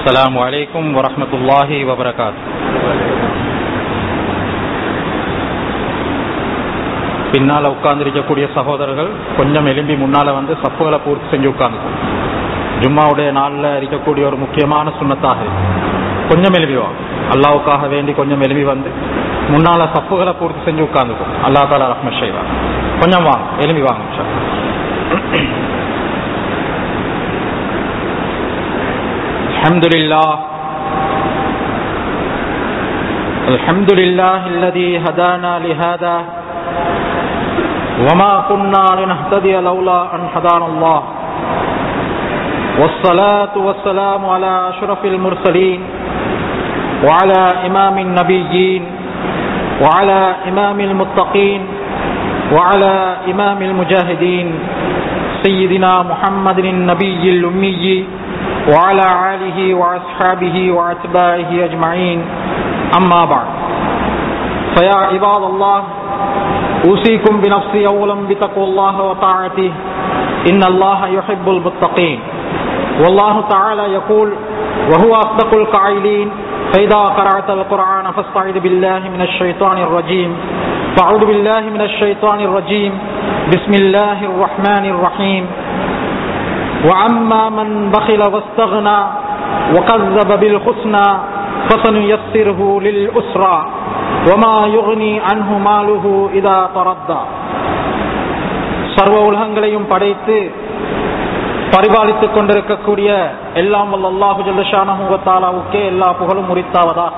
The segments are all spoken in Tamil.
السلام عليكم ورحمة الله وبركاته பின்னால உட்கார்ந்திருக்கக்கூடிய சகோதரர்கள் கொஞ்சம் எலும்பி முன்னால வந்து சப்புகளை பூர்த்தி செஞ்சு உட்கார்ந்து ஜும்மாவுடைய நாள்ல இருக்கக்கூடிய ஒரு முக்கியமான சுண்ணத்தாக இருக்கு. கொஞ்சம் எலும்பி வாங்க அல்லாவுக்காக வேண்டி கொஞ்சம் எலும்பி வந்து முன்னால சப்புகளை பூர்த்தி செஞ்சு உட்கார்ந்துக்கும் அல்லா தாலா ரஹ்மத் செய்வாங்க கொஞ்சம் வாங்க எலும்பி வாங்க இன்ஷா அல்லாஹ். الحمد لله الحمد لله الذي هدانا لهذا وما كنا لنهتدي لولا أن هدانا الله والصلاة والسلام على أشرف المرسلين وعلى إمام النبيين وعلى إمام المتقين وعلى إمام المجاهدين سيدنا محمد النبي الأمي وعلى آله وأصحابه وأتباعه أجمعين أما بعد فيا عباد الله أوصيكم بنفسي أولا بتقوى الله وطاعته إن الله يحب المتقين والله تعالى يقول وهو أصدق القائلين فإذا قرأت القرآن فاستعذ بالله من الشيطان الرجيم فأعوذ بالله من الشيطان الرجيم بسم الله الرحمن الرحيم وأما من بخل واستغنى وكذب بالحسنى فسنيسره للأسرى وما يغني عنه ماله إذا تردى சர்வ உலகங்களையும் படைத்து பரிபாலித்துக் கொண்டிருக்கக்கூடிய எல்லாம் வல்ல அல்லாஹு ஜல்லஷானஹுவத்தாலாவுக்கே எல்லா புகழும் உரித்தாவதா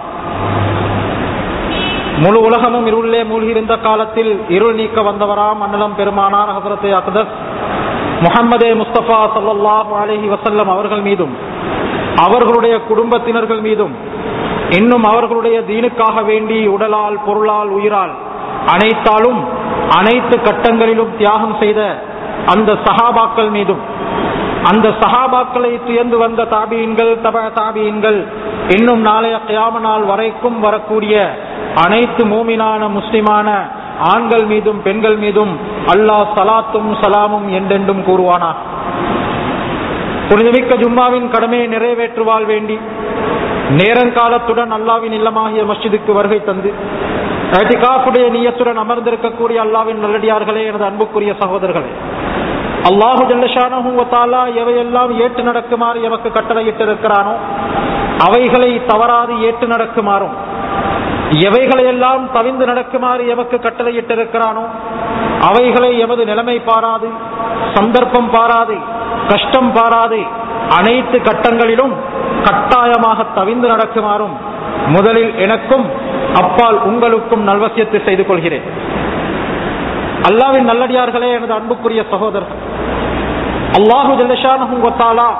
முழு உலகமும் இருளிலே மூழ்கியிருந்த காலத்தில் இருள் நீக்க வந்தவராம் அன்னலம் பெருமானார் ஹசரத்தை அக்தஸ் முகம்மதே முஸ்தபா சல்லாஹு அலஹி வசல்லம் அவர்கள் மீதும் அவர்களுடைய குடும்பத்தினர்கள் மீதும் இன்னும் அவர்களுடைய தீனுக்காக வேண்டி உடலால் பொருளால் உயிரால் அனைத்தாலும் அனைத்து கட்டங்களிலும் தியாகம் செய்த அந்த சஹாபாக்கள் மீதும் அந்த சஹாபாக்களை துயர்ந்து வந்த தாபியின்கள் தப தாபியின்கள் இன்னும் நாளைய கியாம நாள் வரைக்கும் வரக்கூடிய அனைத்து மூமினான முஸ்லிமான ஆண்கள் மீதும் பெண்கள் மீதும் அல்லாஹ் சலாத்தும் சலாமும் என்றென்றும் கூறுவானா புனிதமிக்க ஜும்மாவின் கடமையை நிறைவேற்றுவாள் வேண்டி நேரங்காலத்துடன் அல்லாவின் இல்லமாகிய மஸ்ஜிதுக்கு வருகை தந்து ஏத்திகாஃபுடைய நீயத்துடன் அமர்ந்திருக்கக்கூடிய அல்லாவின் நல்லடியார்களே எனது அன்புக்குரிய சகோதரர்களே அல்லாஹு ஜல்லஷானஹூவத்தாலா எவையெல்லாம் ஏற்று நடக்குமாறு எமக்கு கட்டளையிட்டிருக்கிறானோ அவைகளை தவறாது ஏற்று நடக்குமாறும் எவைகளையெல்லாம் தவிந்து நடக்குமாறு எமக்கு கட்டளையிட்டிருக்கிறானோ அவைகளை எமது நிலைமை பாராது சந்தர்ப்பம் பாராது கஷ்டம் பாராது அனைத்து கட்டங்களிலும் கட்டாயமாக தவிந்து நடக்குமாறும் முதலில் எனக்கும் அப்பால் உங்களுக்கும் நல்வசியத்தை செய்து கொள்கிறேன் அல்லாவின் நல்லடியார்களே எனது அன்புக்குரிய சகோதரர் அல்லாஹு ஜல்லஷானஹுவத்தாலா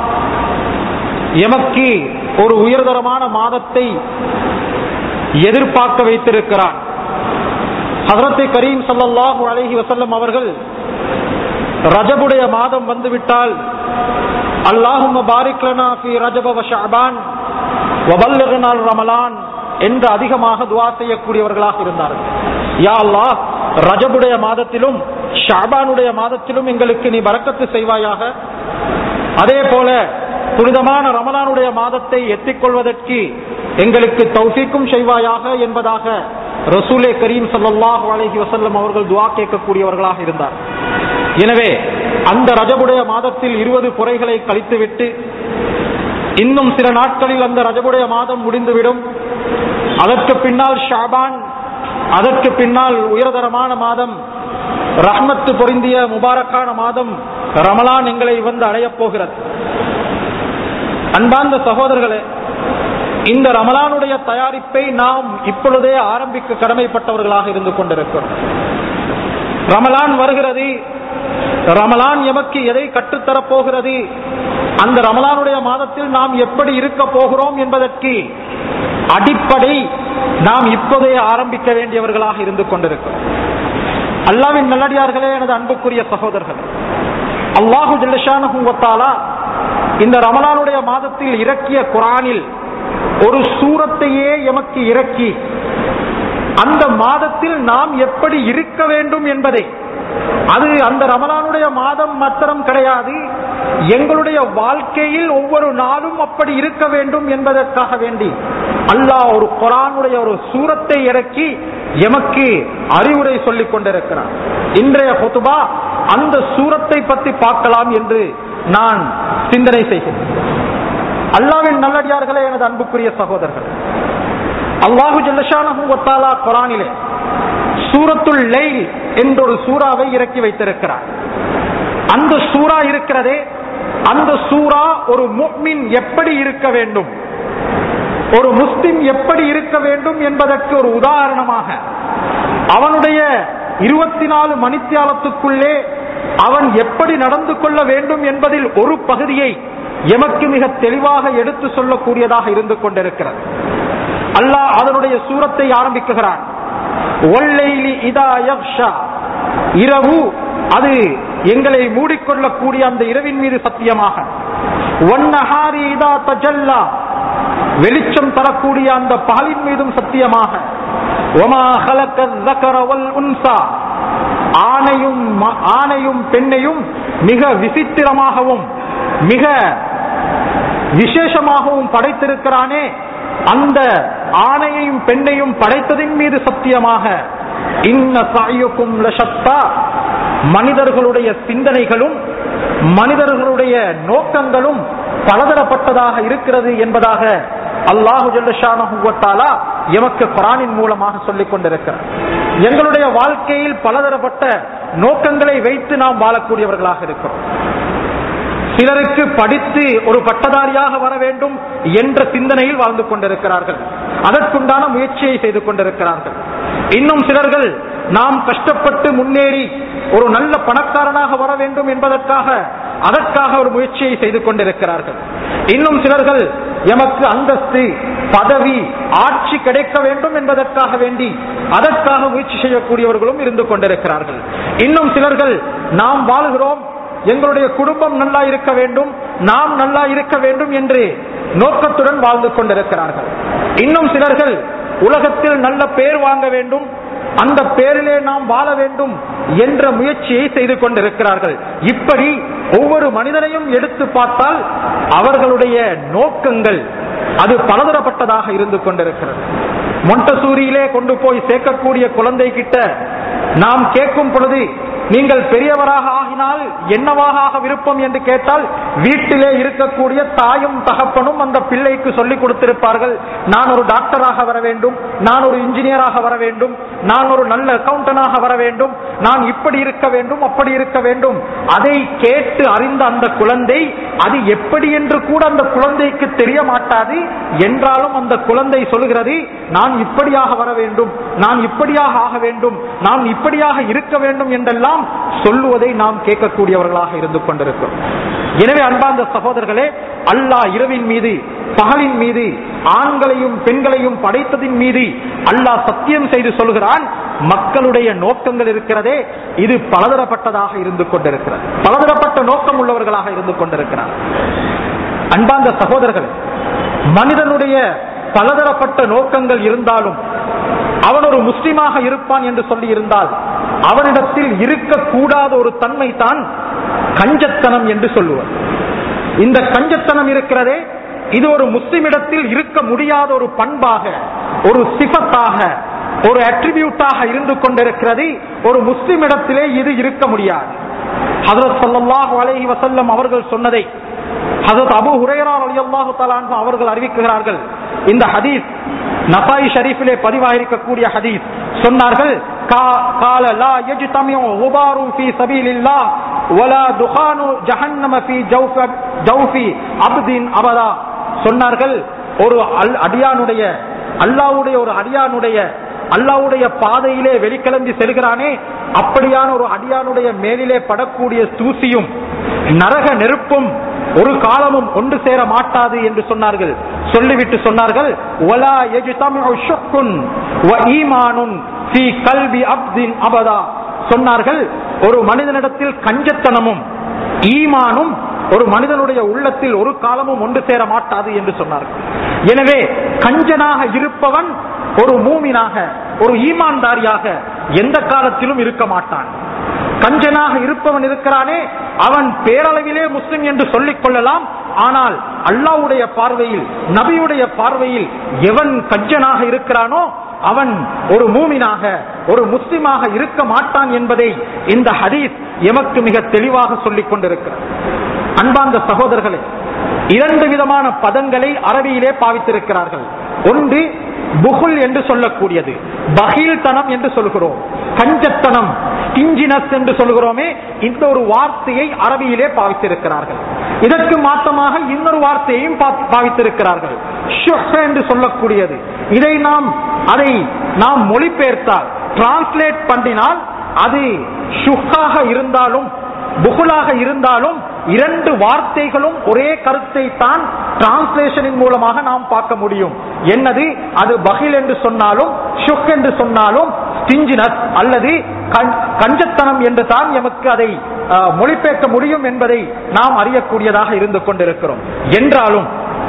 எமக்கு ஒரு உயர்தரமான மாதத்தை எதிர்பார்க்க வைத்திருக்கிறார் ஹசரத்தை கரீம் சல்லாஹூ அலஹி வசல்லம் அவர்கள் ரஜபுடைய மாதம் வந்துவிட்டால் அல்லாஹும் பாரிக்லனா ஃபி ரஜப வ ஷஅபான் வபல்லகனால் ரமலான் என்று அதிகமாக துவா செய்யக்கூடியவர்களாக இருந்தார்கள் யா அல்லாஹ் ரஜபுடைய மாதத்திலும் ஷாபானுடைய மாதத்திலும் எங்களுக்கு நீ பறக்கத்து செய்வாயாக அதே போல புனிதமான ரமலானுடைய மாதத்தை எத்திக்கொள்வதற்கு எங்களுக்கு தௌசிக்கும் செய்வாயாக என்பதாக ரசூலே கரீம் சல்லாஹ் அலஹி வசல்லம் அவர்கள் துவா கேட்கக்கூடியவர்களாக இருந்தார் எனவே அந்த ரஜபுடைய மாதத்தில் இருபது புறைகளை கழித்துவிட்டு இன்னும் சில நாட்களில் அந்த ரஜபுடைய மாதம் முடிந்துவிடும் அதற்கு பின்னால் ஷாபான் அதற்கு பின்னால் உயர்தரமான மாதம் ரஹ்மத்து பொருந்திய முபாரக்கான மாதம் ரமலான் எங்களை வந்து அடையப் போகிறது அன்பார்ந்த சகோதரர்களே இந்த ரமலானுடைய தயாரிப்பை நாம் இப்பொழுதே ஆரம்பிக்க கடமைப்பட்டவர்களாக இருந்து கொண்டிருக்கிறோம் ரமலான் வருகிறது ரமலான் எமக்கு எதை கற்றுத்தரப் போகிறது அந்த ரமலானுடைய மாதத்தில் நாம் எப்படி இருக்க போகிறோம் என்பதற்கு அடிப்படை நாம் இப்போதே ஆரம்பிக்க வேண்டியவர்களாக இருந்து கொண்டிருக்கிறோம் அல்லாவின் நல்லடியார்களே எனது அன்புக்குரிய சகோதரர்கள் அல்லாஹு ஜில்லஷானுவத்தாலா இந்த ரமலானுடைய மாதத்தில் இறக்கிய குரானில் ஒரு சூரத்தையே எமக்கு இறக்கி அந்த மாதத்தில் நாம் எப்படி இருக்க வேண்டும் என்பதை அது அந்த ரமலானுடைய மாதம் மாத்திரம் கிடையாது எங்களுடைய வாழ்க்கையில் ஒவ்வொரு நாளும் அப்படி இருக்க வேண்டும் என்பதற்காக வேண்டி அல்லாஹ் ஒரு குரானுடைய ஒரு சூரத்தை இறக்கி எமக்கு அறிவுரை சொல்லிக் கொண்டிருக்கிறார் இன்றைய பொதுபா அந்த சூரத்தை பற்றி பார்க்கலாம் என்று நான் சிந்தனை செய்கிறேன் அல்லாவின் நல்லடியார்களே எனது அன்புக்குரிய சகோதரர்கள் அல்லாஹு ஜல்லஷானஹூவத்தாலா குரானிலே சூரத்துல் லைல் என்ற ஒரு சூறாவை இறக்கி வைத்திருக்கிறார் அந்த சூறா இருக்கிறதே அந்த சூறா ஒரு முக்மின் எப்படி இருக்க வேண்டும் ஒரு முஸ்லிம் எப்படி இருக்க வேண்டும் என்பதற்கு ஒரு உதாரணமாக அவனுடைய இருபத்தி நாலு மணித்தியாலத்துக்குள்ளே அவன் எப்படி நடந்து கொள்ள வேண்டும் என்பதில் ஒரு பகுதியை எமக்கு மிக தெளிவாக எடுத்து சொல்லக்கூடியதாக இருந்து கொண்டிருக்கிறது அல்லாஹ் அதனுடைய சூரத்தை ஆரம்பிக்குகிறான் ஒல்லைலி இதா யக்ஷா இரவு அது எங்களை மூடிக்கொள்ளக்கூடிய அந்த இரவின் மீது சத்தியமாக ஒன்னஹாரி இதா தஜல்லா வெளிச்சம் தரக்கூடிய அந்த பகலின் மீதும் சத்தியமாக ஒமா ஹலக்க ذكر والأنثى ஆணையும் ம- ஆணையும் பெண்ணையும் மிக விசித்திரமாகவும் மிக விசேஷமாகவும் படைத்திருக்கிறானே அந்த ஆணையையும் பெண்ணையும் படைத்ததின் மீது சத்தியமாக இன்ன சாயுக்கும் லஷத்தா மனிதர்களுடைய சிந்தனைகளும் மனிதர்களுடைய நோக்கங்களும் பலதரப்பட்டதாக இருக்கிறது என்பதாக அல்லாஹு ஜல்லஷானஹுவத்தாலா எமக்கு குரானின் மூலமாக சொல்லிக் கொண்டிருக்கிறார் எங்களுடைய வாழ்க்கையில் பலதரப்பட்ட நோக்கங்களை வைத்து நாம் வாழக்கூடியவர்களாக இருக்கிறோம் சிலருக்கு படித்து ஒரு பட்டதாரியாக வர வேண்டும் என்ற சிந்தனையில் வாழ்ந்து கொண்டிருக்கிறார்கள் அதற்குண்டான முயற்சியை செய்து கொண்டிருக்கிறார்கள் இன்னும் சிலர்கள் நாம் கஷ்டப்பட்டு முன்னேறி ஒரு நல்ல பணக்காரனாக வர வேண்டும் என்பதற்காக அதற்காக ஒரு முயற்சியை செய்து கொண்டிருக்கிறார்கள் இன்னும் சிலர்கள் எமக்கு அந்தஸ்து பதவி ஆட்சி கிடைக்க வேண்டும் என்பதற்காக வேண்டி அதற்காக முயற்சி செய்யக்கூடியவர்களும் இருந்து கொண்டிருக்கிறார்கள் இன்னும் சிலர்கள் நாம் வாழுகிறோம் எங்களுடைய குடும்பம் நல்லா இருக்க வேண்டும் நாம் நல்லா இருக்க வேண்டும் என்று நோக்கத்துடன் வாழ்ந்து கொண்டிருக்கிறார்கள் இன்னும் சிலர்கள் உலகத்தில் நல்ல பேர் வாங்க வேண்டும் அந்த பேரிலே நாம் வாழ வேண்டும் என்ற முயற்சியை செய்து கொண்டிருக்கிறார்கள் இப்படி ஒவ்வொரு மனிதனையும் எடுத்து பார்த்தால் அவர்களுடைய நோக்கங்கள் அது பலதரப்பட்டதாக இருந்து கொண்டிருக்கிறது மொண்டசூரியிலே கொண்டு போய் சேர்க்கக்கூடிய குழந்தை கிட்ட நாம் கேட்கும் பொழுது நீங்கள் பெரியவராக ஆகினால் என்னவாக ஆக விருப்பம் என்று கேட்டால் வீட்டிலே இருக்கக்கூடிய தாயும் தகப்பனும் அந்த பிள்ளைக்கு சொல்லிக் கொடுத்திருப்பார்கள் நான் ஒரு டாக்டராக வர வேண்டும் நான் ஒரு இன்ஜினியராக வர வேண்டும் நான் ஒரு நல்ல அக்கவுண்டனாக வர வேண்டும் நான் இப்படி இருக்க வேண்டும் அப்படி இருக்க வேண்டும் அதை கேட்டு அறிந்த அந்த குழந்தை அது எப்படி என்று கூட அந்த குழந்தைக்கு தெரிய மாட்டாது என்றாலும் அந்த குழந்தை சொல்கிறது நான் இப்படியாக வர வேண்டும் நான் இப்படியாக ஆக வேண்டும் நான் இப்படியாக இருக்க வேண்டும் என்றெல்லாம் சொல்லுவதை நாம் கேட்கக்கூடியவர்களாக இருந்து கொண்டிருக்கிறோம் எனவே அன்பார்ந்த சகோதரர்களே அல்லாஹ் இரவின் மீது பகலின் மீது ஆண்களையும் பெண்களையும் படைத்ததின் மீது அல்லாஹ் சத்தியம் செய்து சொல்கிறான் மக்களுடைய நோக்கங்கள் இருக்கிறதே இது பலதரப்பட்டதாக இருந்து கொண்டிருக்கிறது பலதரப்பட்ட நோக்கம் உள்ளவர்களாக இருந்து கொண்டிருக்கிறார் அன்பார்ந்த சகோதரர்கள் மனிதனுடைய பலதரப்பட்ட நோக்கங்கள் இருந்தாலும் அவன் ஒரு முஸ்லிமாக இருப்பான் என்று சொல்லி இருந்தால் அவனிடத்தில் இருக்கக்கூடாத ஒரு தன்மை தான் கஞ்சத்தனம் என்று சொல்லுவது இந்த கஞ்சத்தனம் இருக்கிறதே இது ஒரு முஸ்லிமிடத்தில் இருக்க முடியாத ஒரு பண்பாக ஒரு சிபத்தாக ஒரு அட்ரிபியூட்டாக இருந்து கொண்டிருக்கிறது ஒரு முஸ்லிமிடத்திலே இது இருக்க முடியாது ஹதரத் ஸல்லல்லாஹு அலைஹி வஸல்லம் அவர்கள் சொன்னதை ஹதரத் அபு ஹுரைரா ரலியல்லாஹு தஆலா அன்ஹு அவர்கள் அறிவிக்கிறார்கள் இந்த ஹதீஸ் நசாய் ஷரீஃபிலே பதிவாயிருக்கக்கூடிய ஹதீஸ் சொன்னார்கள் கா- கால லா யஜ்தமிஉ குபாரு ஃபீ சபீலில்லாஹ் வலா துகானு ஜஹன்னம ஃபீ ஜௌஃப ஜௌஃபி அப்தின் அபதா சொன்னார்கள் ஒரு அல் அடியானுடைய அல்லாஹ்வுடைய ஒரு அடியானுடைய அல்லாஹ்வுடைய பாதையிலே வெளிக்கிளம்பி செல்கிறானே அப்படியான ஒரு அடியானுடைய மேலிலே படக்கூடிய தூசியும் நரக நெருப்பும் ஒரு காலமும் ஒன்று சேர மாட்டாது என்று சொன்னார்கள் சொல்லிவிட்டு சொன்னார்கள் "வலா யஜ்தமிஉ ஷுக்குன் வ ஈமானுன் ஃபீ கல்பி அப்தின் அபதா சொன்னார்கள் ஒரு மனிதனிடத்தில் கஞ்சத்தனமும் ஈமானும் ஒரு மனிதனுடைய உள்ளத்தில் ஒரு காலமும் ஒன்று சேர மாட்டாது என்று சொன்னார்கள் எனவே கஞ்சனாக இருப்பவன் ஒரு மூமினாக ஒரு ஈமான்தாரியாக எந்த காலத்திலும் இருக்க மாட்டான் கஞ்சனாக இருப்பவன் இருக்கிறானே அவன் பேரளவிலே முஸ்லிம் என்று சொல்லிக் கொள்ளலாம் ஆனால் அல்லாவுடைய பார்வையில் நபியுடைய பார்வையில் எவன் கஞ்சனாக இருக்கிறானோ அவன் ஒரு மூமினாக ஒரு முஸ்லிமாக இருக்க மாட்டான் என்பதை இந்த ஹதீஸ் எமக்கு மிக தெளிவாக சொல்லிக் கொண்டிருக்கிறார் அன்பார்ந்த சகோதரர்களே இரண்டு விதமான பதங்களை அரபியிலே பாவித்திருக்கிறார்கள் ஒன்று புகுல் என்று சொல்லக்கூடியது பகீல்தனம் என்று சொல்கிறோம் கஞ்சத்தனம் ஸ்டிஞ்சினஸ் என்று சொல்கிறோமே இந்த ஒரு வார்த்தையை அரபியிலே பாவித்திருக்கிறார்கள் இதற்கு மாற்றமாக இன்னொரு வார்த்தையையும் பா- பாவித்திருக்கிறார்கள் ஷுஹ் என்று சொல்லக்கூடியது இதை நாம் அதை நாம் மொழிபெயர்த்தால் டிரான்ஸ்லேட் பண்ணினால் அது ஷுஹாக இருந்தாலும் புகுலாக இருந்தாலும் இரண்டு வார்த்தைகளும் ஒரே கருத்தை தான் டிரான்ஸ்லேஷனின் மூலமாக நாம் பார்க்க முடியும் என்னது அது பகில் என்று சொன்னாலும் ஷுக் என்று சொன்னாலும் ஸ்டிஞ்சினஸ் அல்லது கண்- கஞ்சத்தனம் என்று தான் எமக்கு அதை அஹ், மொழிபெயர்க்க முடியும் என்பதை நாம் அறியக்கூடியதாக இருந்து கொண்டிருக்கிறோம் என்றாலும்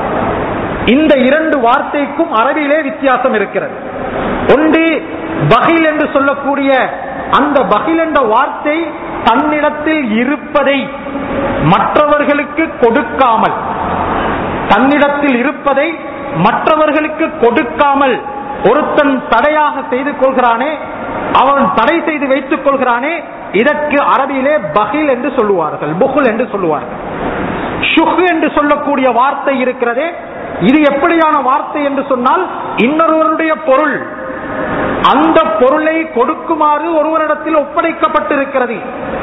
இந்த இரண்டு வார்த்தைக்கும் அரபியிலே வித்தியாசம் இருக்கிறது ஒன்று பகில் என்று சொல்லக்கூடிய அந்த பகில் என்ற வார்த்தை தன்னிடத்தில் இருப்பதை மற்றவர்களுக்கு கொடுக்காமல் தன்னிடத்தில் இருப்பதை மற்றவர்களுக்கு கொடுக்காமல் ஒருத்தன் தடையாக செய்து கொள்கிறானே அவன் தடை செய்து வைத்துக் கொள்கிறானே இதற்கு அரபியிலே பகில் என்று சொல்லுவார்கள் புகுல் என்று சொல்லுவார்கள் ஷுஹ் என்று சொல்லக்கூடிய வார்த்தை இருக்கிறதே இது எப்படியான வார்த்தை என்று சொன்னால் இன்னொருவருடைய பொருள் அந்த பொருளை கொடுக்குமாறு ஒருவரிடத்தில் ஒப்படைக்கப்பட்டிருக்கிறது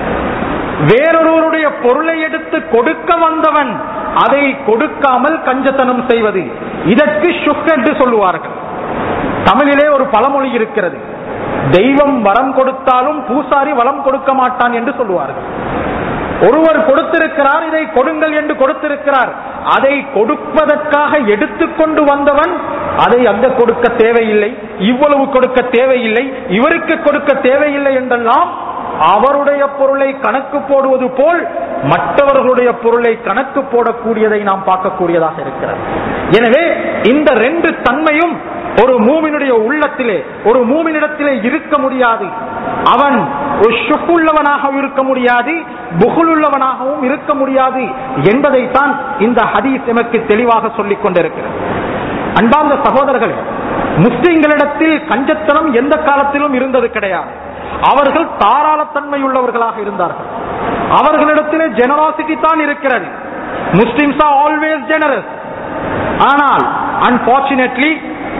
வேறொருவருடைய பொருளை எடுத்து கொடுக்க வந்தவன் அதை கொடுக்காமல் கஞ்சத்தனம் செய்வது இதற்கு ஷுக் என்று சொல்லுவார்கள் தமிழிலே ஒரு பழமொழி இருக்கிறது தெய்வம் வரம் கொடுத்தாலும் பூசாரி வளம் கொடுக்க மாட்டான் என்று சொல்லுவார்கள் ஒருவர் கொடுத்திருக்கிறார் இதை கொடுங்கள் என்று கொடுத்திருக்கிறார் அதை கொடுப்பதற்காக எடுத்துக்கொண்டு வந்தவன் அதை அங்க கொடுக்க தேவையில்லை இவ்வளவு கொடுக்க தேவையில்லை இவருக்கு கொடுக்க தேவையில்லை என்றெல்லாம் அவருடைய பொருளை கணக்கு போடுவது போல் மற்றவர்களுடைய பொருளை கணக்கு போடக்கூடியதை நாம் பார்க்கக்கூடியதாக இருக்கிறது எனவே இந்த ரெண்டு தன்மையும் ஒரு மூமினுடைய உள்ளத்திலே ஒரு மூமினிடத்திலே இருக்க முடியாது அவன் ஒரு ஷுக்குள்ளவனாகவும் இருக்க முடியாது புகுலுள்ளவனாகவும் இருக்க முடியாது என்பதைத்தான் இந்த ஹதீஸ் எமக்கு தெளிவாக சொல்லிக் கொண்டிருக்கிறது அன்பார்ந்த சகோதரர்களே முஸ்லிம்களிடத்தில் கஞ்சத்தனம் எந்த காலத்திலும் இருந்தது கிடையாது அவர்கள் தாராளத்தன்மை உள்ளவர்களாக இருந்தார்கள் அவர்களிடத்திலே ஜெனராசிட்டி தான் இருக்கிறது முஸ்லிம்ஸ் ஆர் ஆல்வேஸ் ஜெனரஸ் ஆனால் அன்பார்ச்சுனேட்லி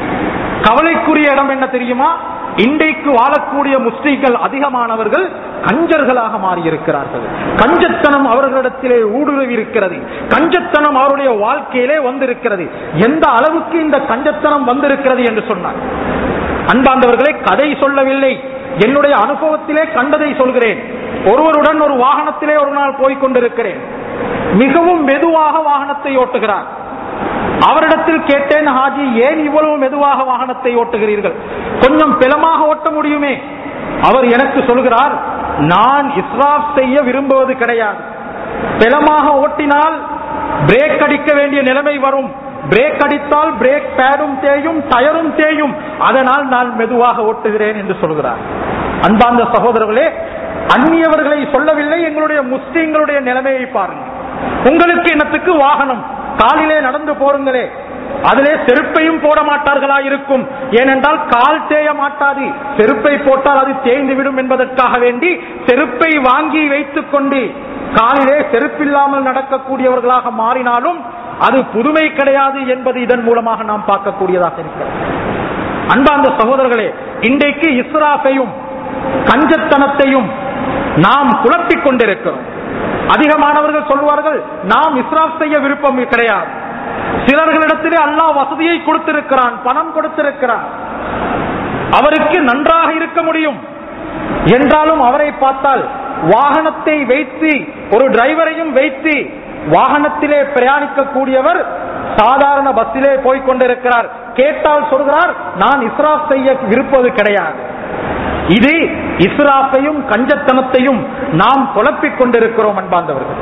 கவலைக்குரிய இடம் என்ன தெரியுமா இன்றைக்கு வாழக்கூடிய முஸ்லிம்கள் அதிகமானவர்கள் கஞ்சர்களாக மாறியிருக்கிறார்கள் கஞ்சத்தனம் அவர்களிடத்திலே ஊடுருவி இருக்கிறது கஞ்சத்தனம் அவருடைய வாழ்க்கையிலே வந்திருக்கிறது எந்த அளவுக்கு இந்த கஞ்சத்தனம் வந்திருக்கிறது என்று சொன்னார் அன்பாந்தவர்களே கதை சொல்லவில்லை என்னுடைய அனுபவத்திலே கண்டதை சொல்கிறேன் ஒருவருடன் ஒரு வாகனத்திலே ஒரு நாள் போய்க் கொண்டிருக்கிறேன் மிகவும் மெதுவாக வாகனத்தை ஓட்டுகிறார் அவரிடத்தில் கேட்டேன் ஹாஜி ஏன் இவ்வளவு மெதுவாக வாகனத்தை ஓட்டுகிறீர்கள் கொஞ்சம் பிளமாக ஓட்ட முடியுமே அவர் எனக்கு சொல்கிறார் நான் இஸ்ராப் செய்ய விரும்புவது கிடையாது பிளமாக ஓட்டினால் பிரேக் அடிக்க வேண்டிய நிலைமை வரும் பிரேக் அடித்தால் பிரேக் பேடும் தேயும் டயரும் தேயும் அதனால் நான் மெதுவாக ஓட்டுகிறேன் என்று சொல்கிறார் அன்பார்ந்த சகோதரர்களே அந்நியவர்களை சொல்லவில்லை எங்களுடைய முஸ்லீம்களுடைய நிலைமையை பாருங்கள் உங்களுக்கு இனத்துக்கு வாகனம் காலிலே நடந்து போருங்களே அதிலே செருப்பையும் போட மாட்டார்களா இருக்கும் ஏனென்றால் கால் தேய மாட்டாது செருப்பை போட்டால் அது தேய்ந்து விடும் என்பதற்காக வேண்டி செருப்பை வாங்கி வைத்துக் கொண்டு காலிலே செருப்பில்லாமல் நடக்கக்கூடியவர்களாக மாறினாலும் அது புதுமை கிடையாது என்பது இதன் மூலமாக நாம் பார்க்கக்கூடியதாக இருக்கிறது அன்பார்ந்த சகோதரர்களே இன்றைக்கு இஸ்ராஃபையும் கஞ்சத்தனத்தையும் நாம் குழப்பிக் கொண்டிருக்கிறோம் அதிகமானவர்கள் சொல்வார்கள் நாம் இஸ்ராப் செய்ய விருப்பம் கிடையாது சிலர்களிடத்திலே அல்லாஹ் வசதியை கொடுத்திருக்கிறான் பணம் கொடுத்திருக்கிறான் அவருக்கு நன்றாக இருக்க முடியும் என்றாலும் அவரை பார்த்தால் வாகனத்தை வைத்து ஒரு டிரைவரையும் வைத்து வாகனத்திலே பிரயாணிக்கக்கூடியவர் சாதாரண பஸ்ஸிலே போய் கொண்டிருக்கிறார் கேட்டால் சொல்கிறார் நான் இஸ்ராப் செய்ய விருப்பது கிடையாது இது இஸ்ராஃபையும் கஞ்சத்தனத்தையும் நாம் குழப்பிக் கொண்டிருக்கிறோம் அன்பார்ந்தவர்கள்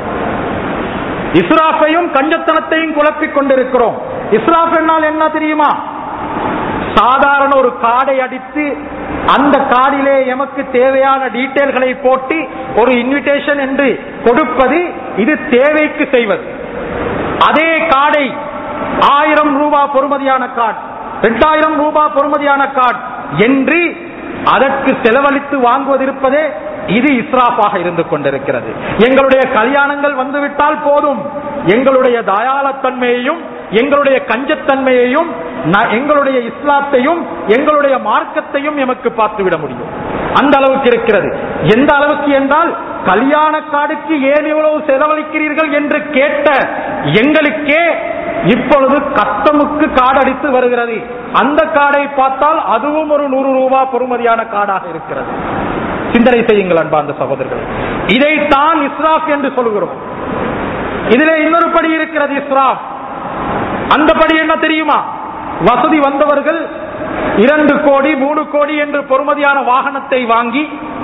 இஸ்ராஃபையும் கஞ்சத்தனத்தையும் குழப்பிக் கொண்டிருக்கிறோம் இஸ்ராஃப் என்னால் என்ன தெரியுமா சாதாரண ஒரு காடை அடித்து அந்த கார்டிலே எமக்கு தேவையான டீட்டெயில்களை போட்டு ஒரு இன்விடேஷன் என்று கொடுப்பது இது தேவைக்கு செய்வது அதே கார்டை ஆயிரம் ரூபாய் பொறுமதியான கார்டு இரண்டாயிரம் ரூபாய் பொறுமதியான கார்டு என்று அதற்கு செலவழித்து வாங்குவதிருப்பதே இது இஸ்ராஃபாக இருந்து கொண்டிருக்கிறது எங்களுடைய கல்யாணங்கள் வந்துவிட்டால் போதும் எங்களுடைய தயாளத்தன்மையையும் எங்களுடைய கஞ்சத்தன்மையையும் ந- எங்களுடைய இஸ்லாத்தையும் எங்களுடைய மார்க்கத்தையும் எமக்கு பார்த்துவிட முடியும் அந்த அளவுக்கு இருக்கிறது எந்த அளவுக்கு என்றால் கல்யாண கார்டுக்கு ஏன் இவ்வளவு செலவழிக்கிறீர்கள் என்று கேட்ட எங்களுக்கே இப்பொழுது கஸ்டமுக்கு கார்டு அடித்து வருகிறது அந்த கார்டை பார்த்தால் அதுவும் ஒரு நூறு ரூபாய் பொறுமதியான கார்டாக இருக்கிறது சிந்தனை செய்யுங்கள் அன்பார்ந்த சகோதரர்கள் இதைத்தான் இஸ்ராஃப் என்று சொல்கிறோம் இதிலே இன்னொரு படி இருக்கிறது இஸ்ராஃப் அந்த படி என்ன தெரியுமா வசதி வந்தவர்கள் இரண்டு கோடி மூணு கோடி என்று பொறுமதியான வாகனத்தை வாங்கி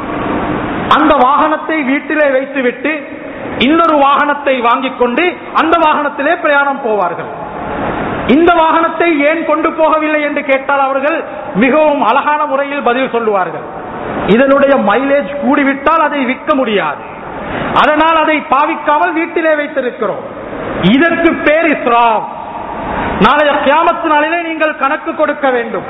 அந்த வாகனத்தை வீட்டிலே வைத்துவிட்டு இன்னொரு வாகனத்தை வாங்கிக் கொண்டு அந்த வாகனத்திலே பிரயாணம் போவார்கள் இந்த வாகனத்தை ஏன் கொண்டு போகவில்லை என்று கேட்டால் அவர்கள் மிகவும் அழகான முறையில் பதில் சொல்லுவார்கள் இதனுடைய மைலேஜ் கூடிவிட்டால் அதை விற்க முடியாது அதனால் அதை பாவிக்காமல் வீட்டிலே வைத்திருக்கிறோம் இதற்கு பேர் இஸ்ராப் நாளைய கியாமத்து நாளிலே நீங்கள் கணக்கு கொடுக்க வேண்டும்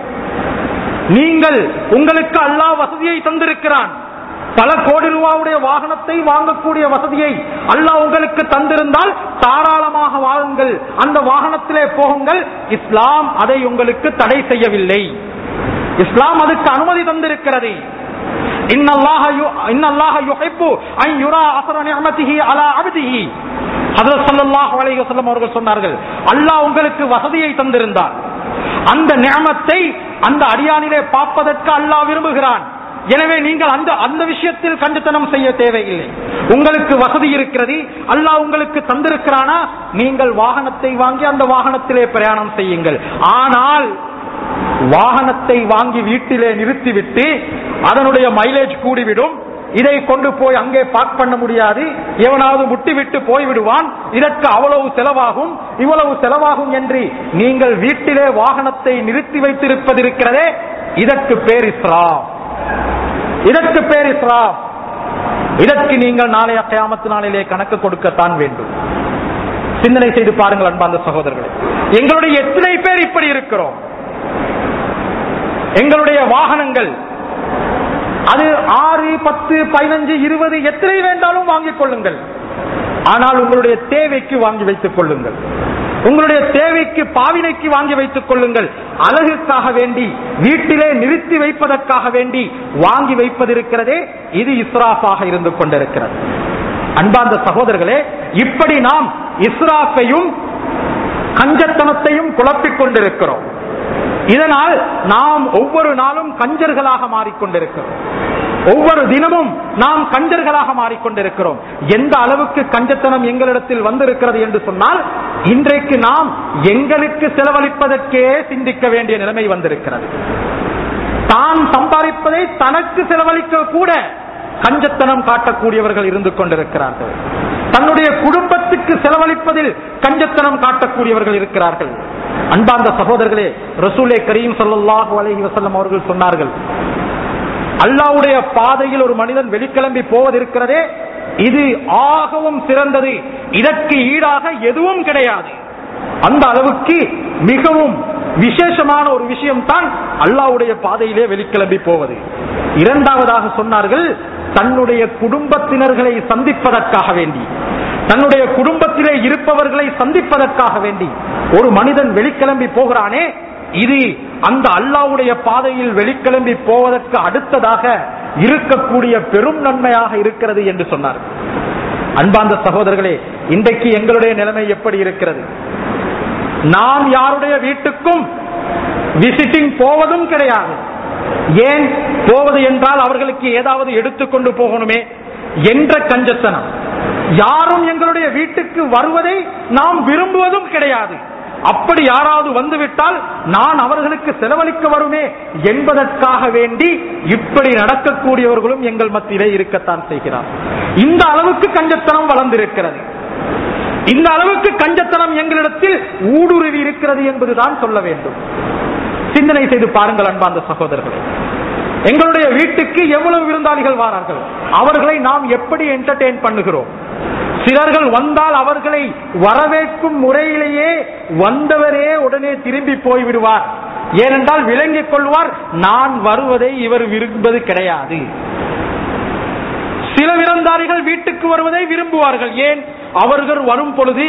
நீங்கள் உங்களுக்கு அல்லாஹ் வசதியை தந்திருக்கிறான் பல கோடி ரூபாவுடைய வாகனத்தை வாங்கக்கூடிய வசதியை அல்லாஹ் உங்களுக்கு தந்திருந்தால் தாராளமாக வாருங்கள் அந்த வாகனத்திலே போகுங்கள் இஸ்லாம் அதை உங்களுக்கு தடை செய்யவில்லை இஸ்லாம் அதுக்கு அனுமதி தந்திருக்கிறது இன்னல்லாஹ யு- இன்னல்லாஹ யுஹிப்பு அன் யுரா அஸர நிஅமதிஹி அலா அப்திஹி ஹஜ்ரத் ஸல்லல்லாஹு அலைஹி வஸல்லம் அவர்கள் சொன்னார்கள் அல்லாஹ் உங்களுக்கு வசதியை தந்திருந்தார் அந்த நியமத்தை அந்த அடியானிலே பார்ப்பதற்கு அல்லாஹ் விரும்புகிறான் எனவே நீங்கள் அந்த அந்த விஷயத்தில் கண்டுத்தனம் செய்ய தேவையில்லை உங்களுக்கு வசதி இருக்கிறது அல்லாஹ் உங்களுக்கு தந்திருக்கிறானா நீங்கள் வாகனத்தை வாங்கி அந்த வாகனத்திலே பிரயாணம் செய்யுங்கள் ஆனால் வாகனத்தை வாங்கி வீட்டிலே நிறுத்திவிட்டு அதனுடைய மைலேஜ் கூடிவிடும் இதை கொண்டு போய் அங்கே பார்க் பண்ண முடியாது எவனாவது முட்டிவிட்டு போய்விடுவான் இதற்கு அவ்வளவு செலவாகும் இவ்வளவு செலவாகும் என்று நீங்கள் வீட்டிலே வாகனத்தை நிறுத்தி வைத்திருப்பதிருக்கிறதே இதற்கு பேர் இஸ்லாம் இதற்கு பேர் இஸ்லாம் இதற்கு நீங்கள் நாளைய கயாமத்து நாளிலே கணக்கு கொடுக்கத்தான் வேண்டும் சிந்தனை செய்து பாருங்கள் அன்பார்ந்த சகோதரர்களே எங்களுடைய எத்தனை பேர் இப்படி இருக்கிறோம் எங்களுடைய வாகனங்கள் அது ஆறு பத்து பதினஞ்சு இருபது எத்தனை வேண்டாலும் வாங்கிக் கொள்ளுங்கள் ஆனால் உங்களுடைய தேவைக்கு வாங்கி வைத்துக் கொள்ளுங்கள் உங்களுடைய தேவைக்கு பாவினைக்கு வாங்கி வைத்துக் கொள்ளுங்கள் அழகுக்காக வேண்டி வீட்டிலே நிறுத்தி வைப்பதற்காக வேண்டி வாங்கி வைப்பதிருக்கிறதே இது இஸ்ராஃபாக இருந்து கொண்டிருக்கிறது அன்பார்ந்த சகோதரர்களே இப்படி நாம் இஸ்ராஃபையும் கஞ்சத்தனத்தையும் குழப்பிக் கொண்டிருக்கிறோம் இதனால் நாம் ஒவ்வொரு நாளும் கஞ்சர்களாக மாறிக்கொண்டிருக்கிறோம் ஒவ்வொரு தினமும் நாம் கஞ்சர்களாக மாறிக்கொண்டிருக்கிறோம் எந்த அளவுக்கு கஞ்சத்தனம் எங்களிடத்தில் வந்திருக்கிறது என்று சொன்னால் இன்றைக்கு நாம் எங்களுக்கு செலவழிப்பதற்கே சிந்திக்க வேண்டிய நிலைமை வந்திருக்கிறது தான் சம்பாதிப்பதை தனக்கு செலவழிக்க கூட கஞ்சத்தனம் காட்டக்கூடியவர்கள் இருந்து கொண்டிருக்கிறார்கள் தன்னுடைய குடும்பத்துக்கு செலவழிப்பதில் கஞ்சத்தனம் காட்டக்கூடியவர்கள் இருக்கிறார்கள் அன்பார்ந்த சகோதரர்களே ரசூலே கரீம் ஸல்லல்லாஹு அலைஹி வஸல்லம் அவர்கள் சொன்னார்கள் அல்லாஹ்வுடைய பாதையில் ஒரு மனிதன் வெளிக்கிளம்பி போவதிருக்கிறதே இது ஆகவும் சிறந்தது இதற்கு ஈடாக எதுவும் கிடையாது அந்த அளவுக்கு மிகவும் விசேஷமான ஒரு விஷயம் தான் அல்லாஹ்வுடைய பாதையிலே வெளிக்கிளம்பி போவது இரண்டாவதாக சொன்னார்கள் தன்னுடைய குடும்பத்தினர்களை சந்திப்பதற்காக வேண்டி தன்னுடைய குடும்பத்திலே இருப்பவர்களை சந்திப்பதற்காக வேண்டி ஒரு மனிதன் வெளிக்கிளம்பி போகிறானே இது அந்த அல்லாவுடைய பாதையில் வெளிக்கிளம்பி போவதற்கு அடுத்ததாக இருக்கக்கூடிய பெரும் நன்மையாக இருக்கிறது என்று சொன்னார் அன்பார்ந்த சகோதரர்களே இன்றைக்கு எங்களுடைய நிலைமை எப்படி இருக்கிறது நாம் யாருடைய வீட்டுக்கும் விசிட்டிங் போவதும் கிடையாது ஏன் போவது என்றால் அவர்களுக்கு ஏதாவது எடுத்துக்கொண்டு போகணுமே என்ற கஞ்சத்தனம் யாரும் எங்களுடைய வீட்டுக்கு வருவதை நாம் விரும்புவதும் கிடையாது அப்படி யாராவது வந்துவிட்டால் நான் அவர்களுக்கு செலவழிக்க வருமே என்பதற்காக வேண்டி இப்படி நடக்கக்கூடியவர்களும் எங்கள் மத்தியிலே இருக்கத்தான் செய்கிறார் இந்த அளவுக்கு கஞ்சத்தனம் வளர்ந்திருக்கிறது இந்த அளவுக்கு கஞ்சத்தனம் எங்களிடத்தில் ஊடுருவி இருக்கிறது என்பதுதான் சொல்ல வேண்டும் சிந்தனை செய்து பாருங்கள் அன்பார்ந்த சகோதரர்களே எங்களுடைய வீட்டுக்கு எவ்வளவு விருந்தாளிகள் வாரார்கள் அவர்களை நாம் எப்படி என்டர்டெயின் பண்ணுகிறோம் சிலர்கள் வந்தால் அவர்களை வரவேற்கும் முறையிலேயே வந்தவரே உடனே திரும்பி போய்விடுவார் ஏனென்றால் விளங்கிக் கொள்வார் நான் வருவதை இவர் விரும்புவது கிடையாது சில விருந்தாளிகள் வீட்டுக்கு வருவதை விரும்புவார்கள் ஏன் அவர்கள் வரும் பொழுது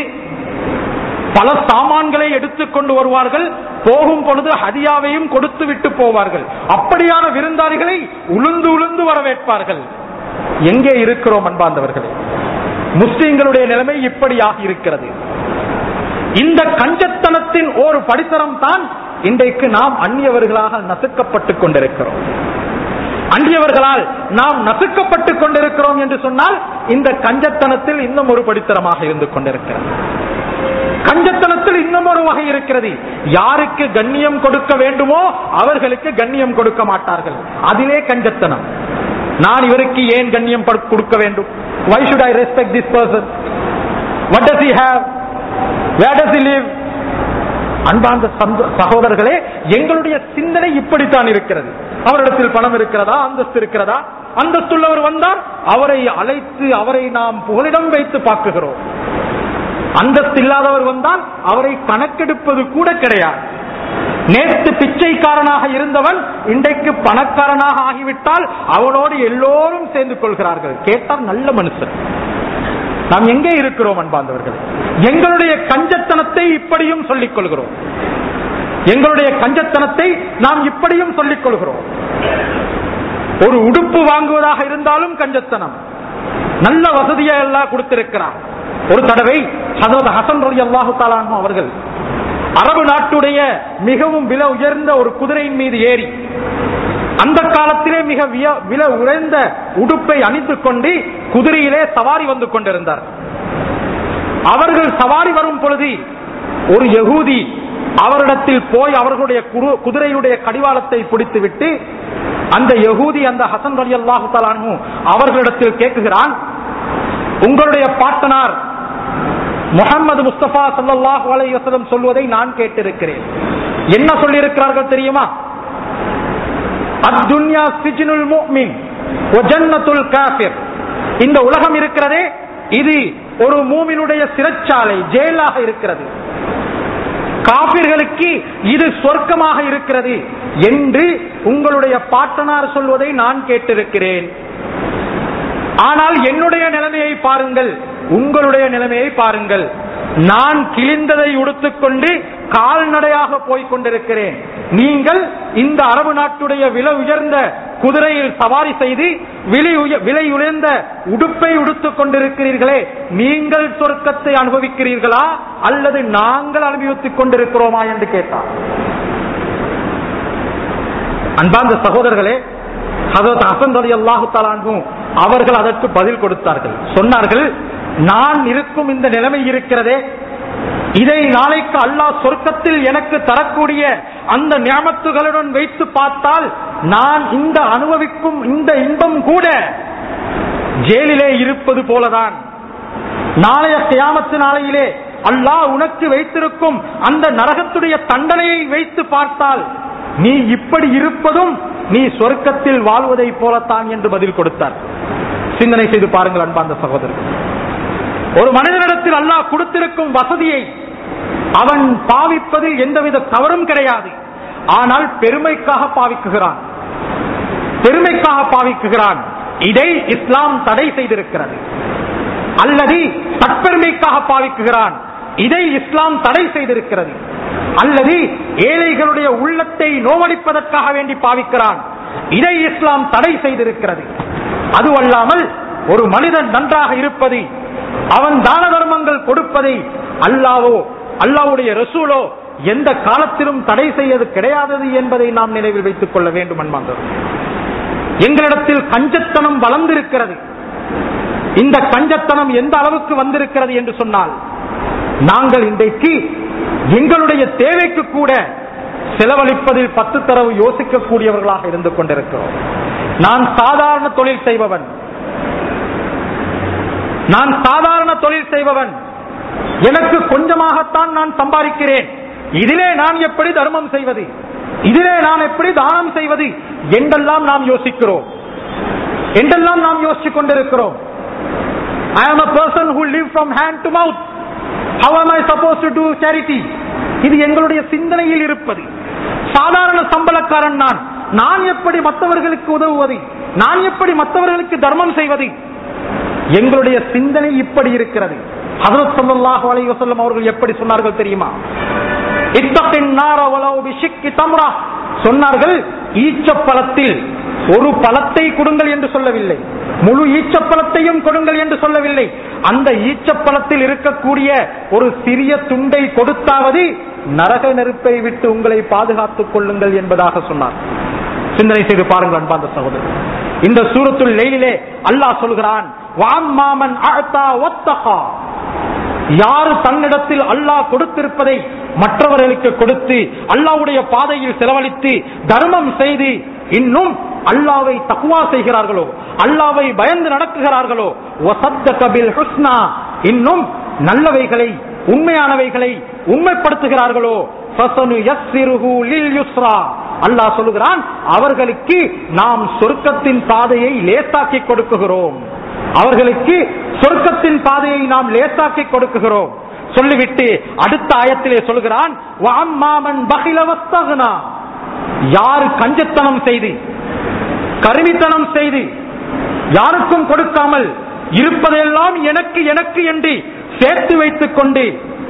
பல சாமான்களை எடுத்துக்கொண்டு வருவார்கள் போகும் பொழுது ஹதியாவையும் கொடுத்து விட்டு போவார்கள் அப்படியான விருந்தாளிகளை உளுந்து உளுந்து வரவேற்பார்கள் எங்கே இருக்கிறோம் அன்பார்ந்தவர்களே முஸ்லிம்களுடைய நிலைமை இப்படியாக இருக்கிறது இந்த கஞ்சத்தனத்தின் ஒரு படித்தரம் தான் இன்றைக்கு நாம் அந்நியவர்களாக நசுக்கப்பட்டுக் கொண்டிருக்கிறோம் அந்நியவர்களால் நாம் நசுக்கப்பட்டுக் கொண்டிருக்கிறோம் என்று சொன்னால் இந்த கஞ்சத்தனத்தில் இன்னும் ஒரு படித்தரமாக இருந்து கொண்டிருக்கிறது கஞ்சத்தனத்தில் இன்னும் ஒரு வகை இருக்கிறது யாருக்கு கண்ணியம் கொடுக்க வேண்டுமோ அவர்களுக்கு கண்ணியம் கொடுக்க மாட்டார்கள் அதிலே கஞ்சத்தனம் நான் இவருக்கு ஏன் கண்ணியம் படு- கொடுக்க வேண்டும் why should I respect this person what does he have where does he live அன்பார்ந்த சந்த- சகோதரர்களே எங்களுடைய சிந்தனை இப்படித்தான் இருக்கிறது அவரிடத்தில் பணம் இருக்கிறதா அந்தஸ்து இருக்கிறதா அந்தஸ்துள்ளவர் வந்தால் அவரை அழைத்து அவரை நாம் புகலிடம் வைத்து பார்க்குகிறோம் அந்தஸ்து இல்லாதவர் வந்தால் அவரை கணக்கெடுப்பது கூட கிடையாது நேற்று பிச்சைக்காரனாக இருந்தவன் இன்றைக்கு பணக்காரனாக ஆகிவிட்டால் அவனோடு எல்லோரும் சேர்ந்து கொள்கிறார்கள் கேட்டால் நல்ல மனுஷன் நாம் எங்கே இருக்கிறோம் அன்பார்ந்தவர்கள் எங்களுடைய கஞ்சத்தனத்தை இப்படியும் சொல்லிக் கொள்கிறோம் எங்களுடைய கஞ்சத்தனத்தை நாம் இப்படியும் சொல்லிக் கொள்கிறோம் ஒரு உடுப்பு வாங்குவதாக இருந்தாலும் கஞ்சத்தனம் நல்ல வசதியை எல்லாம் கொடுத்திருக்கிறார் ஒரு தடவை ஹசரத் ஹசன் ரலி அல்லாஹு தாலானு அவர்கள் அரபு நாட்டுடைய மிகவும் விலை உயர்ந்த ஒரு குதிரையின் மீது ஏறி அந்த காலத்திலே மிக விய- விலை உயர்ந்த உடுப்பை அணிந்துக் கொண்டு குதிரையிலே சவாரி வந்து கொண்டிருந்தார் அவர்கள் சவாரி வரும் பொழுது ஒரு யகூதி அவரிடத்தில் போய் அவர்களுடைய குரு- குதிரையுடைய கடிவாளத்தை பிடித்துவிட்டு அந்த யகூதி அந்த ஹசன் அலி அல்லாஹு தலானு அவர்களிடத்தில் கேட்குகிறான் உங்களுடைய பாட்டனார் முகமது முஸ்தபா ஸல்லல்லாஹு அலைஹி வஸல்லம் சொல்வதை நான் கேட்டிருக்கிறேன் என்ன சொல்லியிருக்கிறார்கள் தெரியுமா அத்துன்யா சிஜ்னுல் முஃமின் வ ஜன்னத்துல் காஃபிர் இந்த உலகம் இருக்கிறதே இது ஒரு மூமினுடைய சிறைச்சாலை ஜெயிலாக இருக்கிறது காபிர்களுக்கு இது சொர்க்கமாக இருக்கிறது என்று உங்களுடைய பாட்டனார் சொல்வதை நான் கேட்டிருக்கிறேன் ஆனால் என்னுடைய நிலைமையை பாருங்கள் உங்களுடைய நிலைமையை பாருங்கள் நான் கிழிந்ததை உடுத்துக்கொண்டு கால்நடையாக போய்க் கொண்டிருக்கிறேன் நீங்கள் இந்த அரபு நாட்டுடைய விலை உயர்ந்த குதிரையில் சவாரி செய்து விலை உய- விலை உயர்ந்த உடுப்பை உடுத்துக் கொண்டிருக்கிறீர்களே நீங்கள் சொர்க்கத்தை அனுபவிக்கிறீர்களா அல்லது நாங்கள் அனுபவித்துக் கொண்டிருக்கிறோமா என்று கேட்டார் அன்பார்ந்த சகோதரர்களே ஹசரத் ஹசன் அலி அல்லாஹு தலான்கும் அவர்கள் அதற்கு பதில் கொடுத்தார்கள் சொன்னார்கள் நான் இருக்கும் இந்த நிலைமை இருக்கிறதே இதை நாளைக்கு அல்லாஹ் சொர்க்கத்தில் எனக்கு தரக்கூடிய அந்த ஞாபத்துகளுடன் வைத்து பார்த்தால் நான் இந்த அனுபவிக்கும் இந்த இன்பம் கூட ஜெயிலிலே இருப்பது போலதான் நாளைய கியாமத்து நாளையிலே அல்லாஹ் உனக்கு வைத்திருக்கும் அந்த நரகத்துடைய தண்டனையை வைத்து பார்த்தால் நீ இப்படி இருப்பதும் நீ சொர்க்கத்தில் வாழ்வதை போலத்தான் என்று பதில் கொடுத்தார் சிந்தனை செய்து பாருங்கள் அன்பார்ந்த சகோதரர் ஒரு மனிதனிடத்தில் அல்லாஹ் கொடுத்திருக்கும் வசதியை அவன் பாவிப்பதில் எந்தவித தவறும் கிடையாது ஆனால் பெருமைக்காக பாவிக்குகிறான் பெருமைக்காக பாவிக்குகிறான் இதை இஸ்லாம் தடை செய்திருக்கிறது அல்லது தற்பெருமைக்காக பாவிக்குகிறான் இதை இஸ்லாம் தடை செய்திருக்கிறது அல்லது ஏழைகளுடைய உள்ளத்தை நோவடிப்பதற்காக வேண்டி பாவிக்கிறான் இதை இஸ்லாம் தடை செய்திருக்கிறது அதுவல்லாமல் ஒரு மனிதன் நன்றாக இருப்பது அவன் தான தர்மங்கள் கொடுப்பதை அல்லாவோ அல்லாவுடைய ரசூலோ எந்த காலத்திலும் தடை செய்யது கிடையாதது என்பதை நாம் நினைவில் வைத்துக் கொள்ள வேண்டும் அன்பாந்தவர் எங்களிடத்தில் கஞ்சத்தனம் வளர்ந்திருக்கிறது இந்த கஞ்சத்தனம் எந்த அளவுக்கு வந்திருக்கிறது என்று சொன்னால் நாங்கள் இன்றைக்கு எங்களுடைய தேவைக்கு கூட செலவழிப்பதில் பத்து தரவு யோசிக்கக்கூடியவர்களாக இருந்து கொண்டிருக்கிறோம் நான் சாதாரண தொழில் செய்பவன் நான் சாதாரண தொழில் செய்பவன் எனக்கு கொஞ்சமாகத்தான் நான் சம்பாதிக்கிறேன் இதிலே நான் எப்படி தர்மம் செய்வது இதிலே நான் எப்படி தானம் செய்வது என்றெல்லாம் நாம் யோசிக்கிறோம் என்றெல்லாம் நாம் யோசித்துக் கொண்டிருக்கிறோம் I am a person who live from hand to mouth. How am I supposed to do charity? இது எங்களுடைய சிந்தனையில் இருப்பது சாதாரண சம்பளக்காரன் நான் நான் எப்படி மற்றவர்களுக்கு உதவுவது நான் எப்படி மற்றவர்களுக்கு தர்மம் செய்வது எங்களுடைய சிந்தனை இப்படி இருக்கிறது ஹதரத் ஸல்லல்லாஹு அலைஹி வஸல்லம் அவர்கள் எப்படி சொன்னார்கள் தெரியுமா இத்தத்தின் நார வலவு பிஷிக்கி தம்ரா சொன்னார்கள் ஈச்சப்பழத்தில் ஒரு பழத்தை கொடுங்கள் என்று சொல்லவில்லை முழு ஈச்சப்பழத்தையும் கொடுங்கள் என்று சொல்லவில்லை அந்த ஈச்சப்பழத்தில் இருக்கக்கூடிய ஒரு சிறிய துண்டை கொடுத்தாவது நரக நெருப்பை விட்டு உங்களை பாதுகாத்துக் கொள்ளுங்கள் என்பதாக சொன்னார் சிந்தனை செய்து பாருங்கள் அன்பாந்த சகோதரர் இந்த சூரத்துல் லெயிலே அல்லாஹ் சொல்கிறான் வாம் மாமன் அழ்த்தா ஒத்தகா யார் தன்னிடத்தில் அல்லாஹ் கொடுத்திருப்பதை மற்றவர்களுக்கு கொடுத்து அல்லாஹ்வுடைய பாதையில் செலவழித்து தர்மம் செய்து இன்னும் அல்லாவை தக்குவா செய்கிறார்களோ அல்லாவை பயந்து நடக்குகிறார்களோ வசத்த பில் ஹுஸ்னா இன்னும் நல்லவைகளை உண்மையானவைகளை உண்மைப்படுத்துகிறார்களோ ஃபசனு யஸ்ஸிருஹு லில் யுஸ்ரா அல்லாஹ் சொல்லுகிறான் அவர்களுக்கு நாம் சொர்க்கத்தின் பாதையை லேசாக்கி கொடுக்குகிறோம் அவர்களுக்கு சொர்க்கத்தின் பாதையை நாம் லேசாக்கி கொடுக்குகிறோம் சொல்லிவிட்டு அடுத்த ஆயத்திலே சொல்கிறான் வாம்மாமன் பகிலவஸ்தகனா யார் கஞ்சத்தனம் செய்து கருமித்தனம் செய்து யாருக்கும் கொடுக்காமல் இருப்பதெல்லாம் எனக்கு எனக்கு என்று சேர்த்து வைத்துக் கொண்டு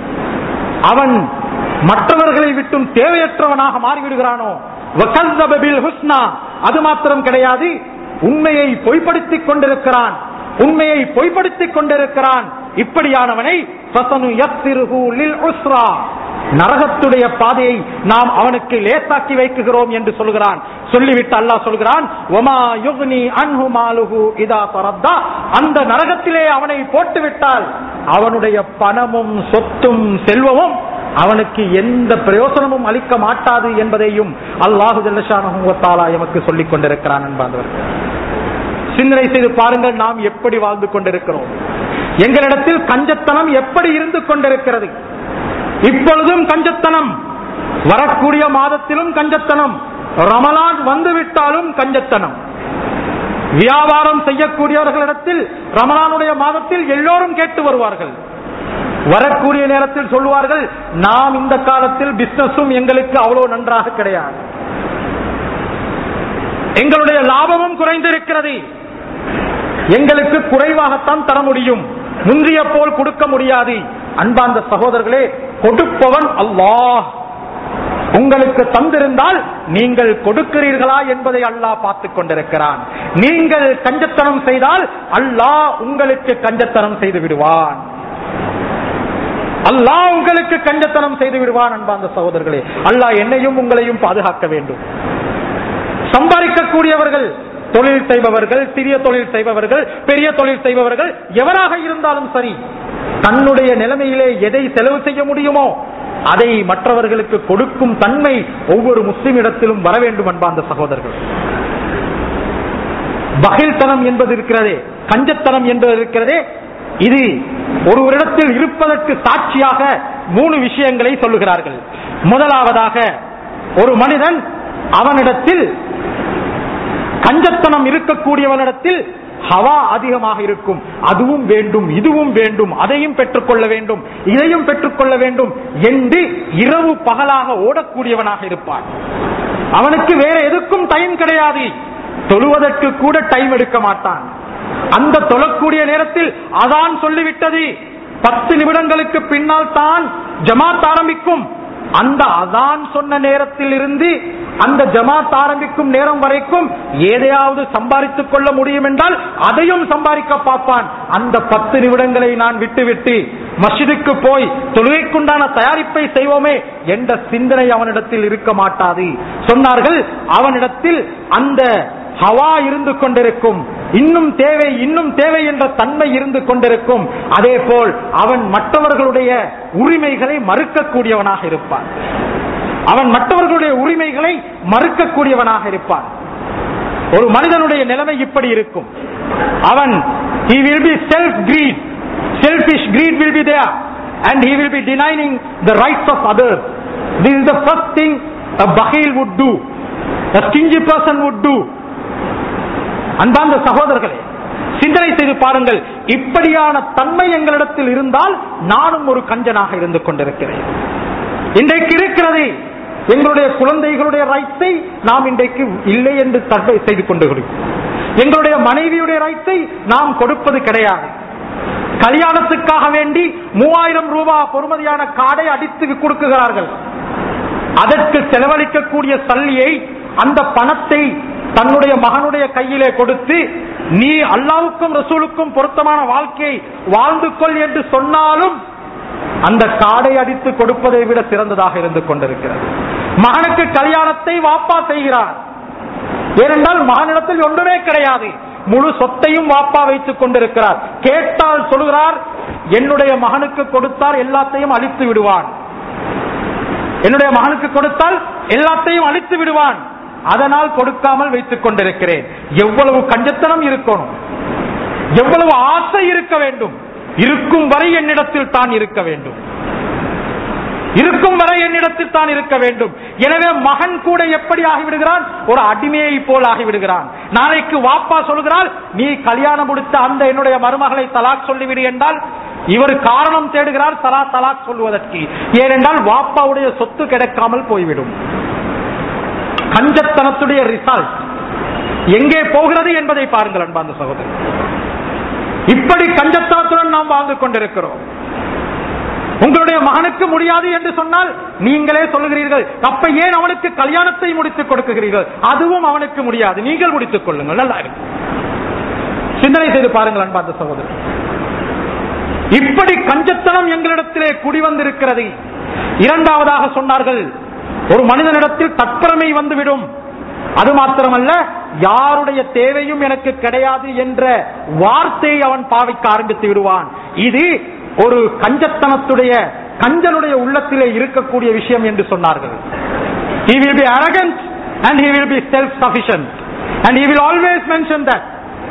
அவன் மற்றவர்களை விட்டும் தேவையற்றவனாக மாறிவிடுகிறானோ வகல்லப பில் ஹுஸ்னா அது மாத்திரம் கிடையாது உண்மையை பொய்ப்படுத்திக் கொண்டிருக்கிறான் உண்மையை பொய்ப்படுத்திக் கொண்டிருக்கிறான் இப்படியானவனை ஃபசனு யஸ்ஸிருஹு லில் உஸ்ரா நரகத்துடைய பாதையை நாம் அவனுக்கு லேசாக்கி வைக்குகிறோம் என்று சொல்கிறான் சொல்லிவிட்டு அல்லாஹ் சொல்கிறான் ஒமா யுக்னி அன்ஹு மாலுஹு இதா தரத்தா அந்த நரகத்திலே அவனை போட்டுவிட்டால் அவனுடைய பணமும் சொத்தும் செல்வமும் அவனுக்கு எந்த பிரயோசனமும் அளிக்க மாட்டாது என்பதையும் அல்லாஹு ஜல்லஷானுவத்தாலா எமக்கு சொல்லிக் கொண்டிருக்கிறான் என்பாந்தவர்கள் சிந்தனை செய்து பாருங்கள் நாம் எப்படி வாழ்ந்து கொண்டிருக்கிறோம் எங்களிடத்தில் கஞ்சத்தனம் எப்படி இருந்து கொண்டிருக்கிறது இப்பொழுதும் கஞ்சத்தனம் வரக்கூடிய மாதத்திலும் கஞ்சத்தனம் ரமலான் வந்துவிட்டாலும் கஞ்சத்தனம் வியாபாரம் செய்யக்கூடியவர்களிடத்தில் ரமலானுடைய மாதத்தில் எல்லோரும் கேட்டு வருவார்கள் வரக்கூடிய நேரத்தில் சொல்லுவார்கள் நாம் இந்த காலத்தில் பிசினஸும் எங்களுக்கு அவ்வளவு நன்றாக கிடையாது எங்களுடைய லாபமும் குறைந்திருக்கிறது எங்களுக்கு குறைவாகத்தான் தர முடியும் முந்திய போல் கொடுக்க முடியாது அன்பார்ந்த சகோதரர்களே கொடுப்பவன் அல்லாஹ் உங்களுக்கு தந்திருந்தால் நீங்கள் கொடுக்கிறீர்களா என்பதை அல்லாஹ் பார்த்துக் கொண்டிருக்கிறான் நீங்கள் கஞ்சத்தனம் செய்தால் அல்லாஹ் உங்களுக்கு கஞ்சத்தனம் செய்து விடுவான் அல்லாஹ் உங்களுக்கு கஞ்சத்தனம் செய்து விடுவான் அன்பார்ந்த சகோதரர்களே அல்லாஹ் என்னையும் உங்களையும் பாதுகாக்க வேண்டும் சம்பாதிக்கக்கூடியவர்கள் தொழில் செய்பவர்கள் சிறிய தொழில் செய்பவர்கள் பெரிய தொழில் செய்பவர்கள் எவராக இருந்தாலும் சரி தன்னுடைய நிலைமையிலே எதை செலவு செய்ய முடியுமோ அதை மற்றவர்களுக்கு கொடுக்கும் தன்மை ஒவ்வொரு முஸ்லிம் இடத்திலும் வர வேண்டும் அன்பார்ந்த சகோதரர்கள் பகில்தனம் என்பது இருக்கிறதே கஞ்சத்தனம் என்பது இருக்கிறதே இது ஒருவரிடத்தில் இருப்பதற்கு சாட்சியாக மூணு விஷயங்களை சொல்லுகிறார்கள் முதலாவதாக ஒரு மனிதன் அவனிடத்தில் கஞ்சத்தனம் இருக்கக்கூடியவனிடத்தில் ஹவா அதிகமாக இருக்கும் அதுவும் வேண்டும் இதுவும் வேண்டும் அதையும் பெற்றுக்கொள்ள வேண்டும் இதையும் பெற்றுக்கொள்ள வேண்டும் என்று இரவு பகலாக ஓடக்கூடியவனாக இருப்பான் அவனுக்கு வேற எதுக்கும் டைம் கிடையாது தொழுவதற்கு கூட டைம் எடுக்க மாட்டான் அந்த தொழக்கூடிய நேரத்தில் அதான் சொல்லிவிட்டது பத்து நிமிடங்களுக்கு பின்னால் தான் ஜமாத் ஆரம்பிக்கும் அந்த அதான் சொன்ன நேரத்தில் இருந்து அந்த ஜமாத் ஆரம்பிக்கும் நேரம் வரைக்கும் எதையாவது சம்பாதித்துக் கொள்ள முடியும் என்றால் அதையும் சம்பாதிக்க பார்ப்பான் அந்த பத்து நிமிடங்களை நான் விட்டுவிட்டு மஸ்ஜிதுக்கு போய் தொழுகைக்குண்டான தயாரிப்பை செய்வோமே என்ற சிந்தனை அவனிடத்தில் இருக்க மாட்டாது சொன்னார்கள் அவனிடத்தில் அந்த ஹவா இருந்து கொண்டிருக்கும் இன்னும் தேவை இன்னும் தேவை என்ற தன்மை இருந்து கொண்டிருக்கும் அதே போல் அவன் மற்றவர்களுடைய உரிமைகளை மறுக்கக்கூடியவனாக இருப்பான் அவன் மற்றவர்களுடைய உரிமைகளை மறுக்கக்கூடியவனாக இருப்பான் ஒரு மனிதனுடைய நிலைமை இப்படி இருக்கும் அவன் he will be self greed selfish greed will be there and he will be denying the rights of others this is the first thing a bakhil would do a stingy person would do அன்பார்ந்த சகோதரர்களே சிந்தனை செய்து பாருங்கள் இப்படியான தன்மை எங்களிடத்தில் இருந்தால் நானும் ஒரு கஞ்சனாக இருந்து கொண்டிருக்கிறேன் இன்றைக்கு இருக்கிறது எங்களுடைய குழந்தைகளுடைய ரைட்ஸை நாம் இன்றைக்கு இல்லை என்று தடை செய்து கொண்டு எங்களுடைய மனைவியுடைய ரைட்ஸை நாம் கொடுப்பது கிடையாது கல்யாணத்துக்காக வேண்டி மூவாயிரம் ரூபாய் பொறுமதியான காடை அடித்து கொடுக்குகிறார்கள் அதற்கு செலவழிக்கக்கூடிய சல்லியை அந்த பணத்தை தன்னுடைய மகனுடைய கையிலே கொடுத்து நீ அல்லாவுக்கும் ரசூலுக்கும் பொருத்தமான வாழ்க்கையை வாழ்ந்து கொள் என்று சொன்னாலும் அந்த காடை அடித்து கொடுப்பதை விட சிறந்ததாக இருந்து கொண்டிருக்கிறது மகனுக்கு கல்யாணத்தை வாப்பா செய்கிறார் ஏனென்றால் மகனிடத்தில் ஒன்றுமே கிடையாது முழு சொத்தையும் வாப்பா வைத்துக் கொண்டிருக்கிறார் கேட்டால் சொல்கிறார் என்னுடைய மகனுக்கு கொடுத்தால் எல்லாத்தையும் அழித்து விடுவான் என்னுடைய மகனுக்கு கொடுத்தால் எல்லாத்தையும் அழித்து விடுவான் அதனால் கொடுக்காமல் வைத்துக் கொண்டிருக்கிறேன் எவ்வளவு கஞ்சத்தனம் இருக்கணும் எவ்வளவு ஆசை இருக்க வேண்டும் இருக்கும் வரை என்னிடத்தில் தான் இருக்க வேண்டும் இருக்கும் வரை என்னிடத்தில் தான் இருக்க வேண்டும் எனவே மகன் கூட எப்படி ஆகிவிடுகிறான் ஒரு அடிமையை போல் ஆகிவிடுகிறான் நாளைக்கு வாப்பா சொல்கிறால் நீ கல்யாணம் முடித்த அந்த என்னுடைய மருமகளை தலாக் சொல்லிவிடு என்றால் இவர் காரணம் தேடுகிறார் தலா தலாக் சொல்வதற்கு ஏனென்றால் வாப்பாவுடைய சொத்து கிடைக்காமல் போய்விடும் கஞ்சத்தனத்துடைய ரிசல்ட் எங்கே போகிறது என்பதை பாருங்கள் அன்பார்ந்த சகோதரர் இப்படி கஞ்சத்தனத்துடன் நாம் வாழ்ந்து கொண்டிருக்கிறோம் உங்களுடைய மகனுக்கு முடியாது என்று சொன்னால் நீங்களே சொல்லுகிறீர்கள் அப்ப ஏன் அவனுக்கு கல்யாணத்தை முடித்துக் கொடுக்குகிறீர்கள் அதுவும் அவனுக்கு முடியாது நீங்கள் முடித்துக் கொள்ளுங்கள் நல்லா இருக்கு சிந்தனை செய்து பாருங்கள் அன்பார்ந்த சகோதரர் இப்படி கஞ்சத்தனம் எங்களிடத்திலே குடிவந்திருக்கிறது இரண்டாவதாக சொன்னார்கள் ஒரு மனிதனிடத்தில் தற்பரமை வந்துவிடும் அது மாத்திரமல்ல யாருடைய தேவையும் எனக்கு கிடையாது என்ற வார்த்தையை அவன் பாவிக்க ஆரம்பித்து விடுவான் இது ஒரு கஞ்சத்தனத்துடைய கஞ்சனுடைய உள்ளத்திலே இருக்கக்கூடிய விஷயம் என்று சொன்னார்கள் he will be arrogant and he will be self sufficient and he will always mention that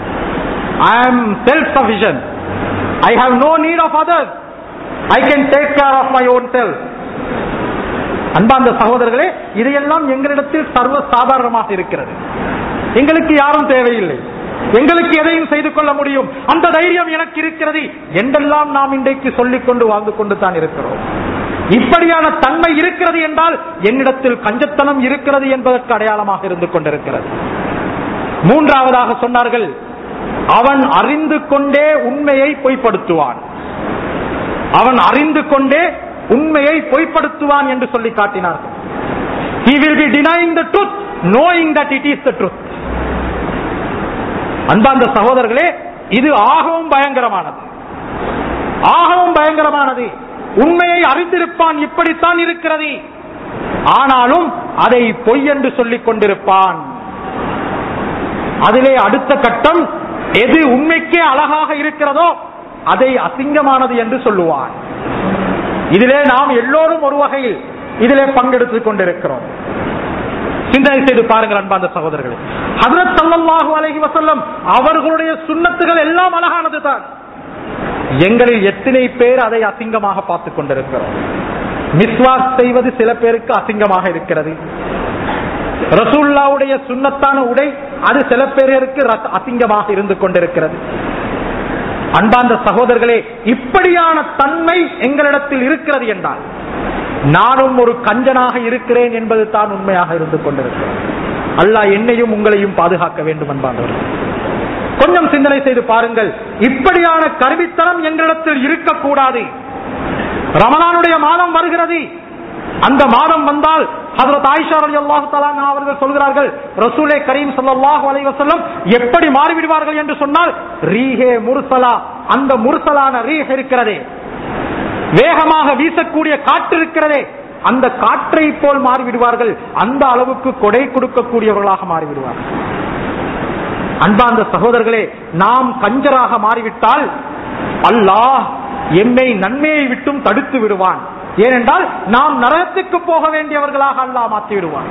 i am self sufficient i have no need of others i can take care of my own self அன்பார்ந்த சகோதரர்களே இதையெல்லாம் எங்களிடத்தில் சர்வ சாதாரணமாக இருக்கிறது எங்களுக்கு யாரும் தேவையில்லை எங்களுக்கு எதையும் செய்து கொள்ள முடியும் அந்த தைரியம் எனக்கு இருக்கிறது என்றெல்லாம் நாம் இன்றைக்கு சொல்லிக் கொண்டு வாழ்ந்து கொண்டு தான் இருக்கிறோம் இப்படியான தன்மை இருக்கிறது என்றால் என்னிடத்தில் கஞ்சத்தனம் இருக்கிறது என்பதற்கு அடையாளமாக இருந்து கொண்டிருக்கிறது மூன்றாவதாக சொன்னார்கள் அவன் அறிந்து கொண்டே உண்மையை பொய்ப்படுத்துவான் அவன் அறிந்து கொண்டே உண்மையை பொய்ப்படுத்துவான் என்று சொல்லி காட்டினார்கள் he will be denying the truth knowing that it is the truth அன்பார்ந்த சகோதரர்களே இது ஆகவும் பயங்கரமானது ஆகவும் பயங்கரமானது உண்மையை அறிந்திருப்பான் இப்படித்தான் இருக்கிறது ஆனாலும் அதை பொய் என்று சொல்லிக் கொண்டிருப்பான் அதிலே அடுத்த கட்டம் எது உண்மைக்கே அழகாக இருக்கிறதோ அதை அசிங்கமானது என்று சொல்லுவான் இதிலே நாம் எல்லோரும் ஒரு வகையில் இதிலே பங்கெடுத்துக் கொண்டிருக்கிறோம் சிந்தனை செய்து பாருங்கள் அன்பார்ந்த சகோதரர்கள் ஹதரத் சல்லல்லாஹு அலைஹி வஸல்லம் அவர்களுடைய சுண்ணத்துகள் எல்லாம் அழகானது தான் எங்களில் எத்தனை பேர் அதை அசிங்கமாக பார்த்துக் கொண்டிருக்கிறோம் மிஸ்வாஸ் செய்வது சில பேருக்கு அசிங்கமாக இருக்கிறது ரசூல்லாவுடைய சுண்ணத்தான உடை அது சில பேருக்கு ரச- அசிங்கமாக இருந்து கொண்டிருக்கிறது அன்பார்ந்த சகோதரர்களே இப்படியான தன்மை எங்களிடத்தில் இருக்கிறது என்றால் நானும் ஒரு கஞ்சனாக இருக்கிறேன் என்பது தான் உண்மையாக இருந்து கொண்டிருக்கிறேன் அல்லாஹ் என்னையும் உங்களையும் பாதுகாக்க வேண்டும் அன்பார்ந்தவர்கள் கொஞ்சம் சிந்தனை செய்து பாருங்கள் இப்படியான கருவித்தனம் எங்களிடத்தில் இருக்கக்கூடாது ரமலானுடைய மாதம் வருகிறது அந்த மாதம் வந்தால் ஹதரத் ஆயிஷா ரலியல்லாஹு தஆலா அன்ஹா அவர்கள் சொல்கிறார்கள் ரசூலே கரீம் ஸல்லல்லாஹு அலைஹி வஸல்லம் எப்படி மாறிவிடுவார்கள் என்று சொன்னால் ரீஹே முர்சலா அந்த முர்சலான ரீஹ் இருக்கிறதே வேகமாக வீசக்கூடிய காற்று இருக்கிறதே அந்த காற்றை போல் மாறிவிடுவார்கள் அந்த அளவுக்கு கொடை கொடுக்கக்கூடியவர்களாக மாறிவிடுவார்கள் அன்பார்ந்த சகோதரர்களே நாம் கஞ்சராக மாறிவிட்டால் அல்லாஹ் எம்மை நன்மையை விட்டும் தடுத்து விடுவான் ஏனென்றால் நாம் நரகத்துக்கு போக வேண்டியவர்களாக அல்லாஹ் மாற்றி விடுவான்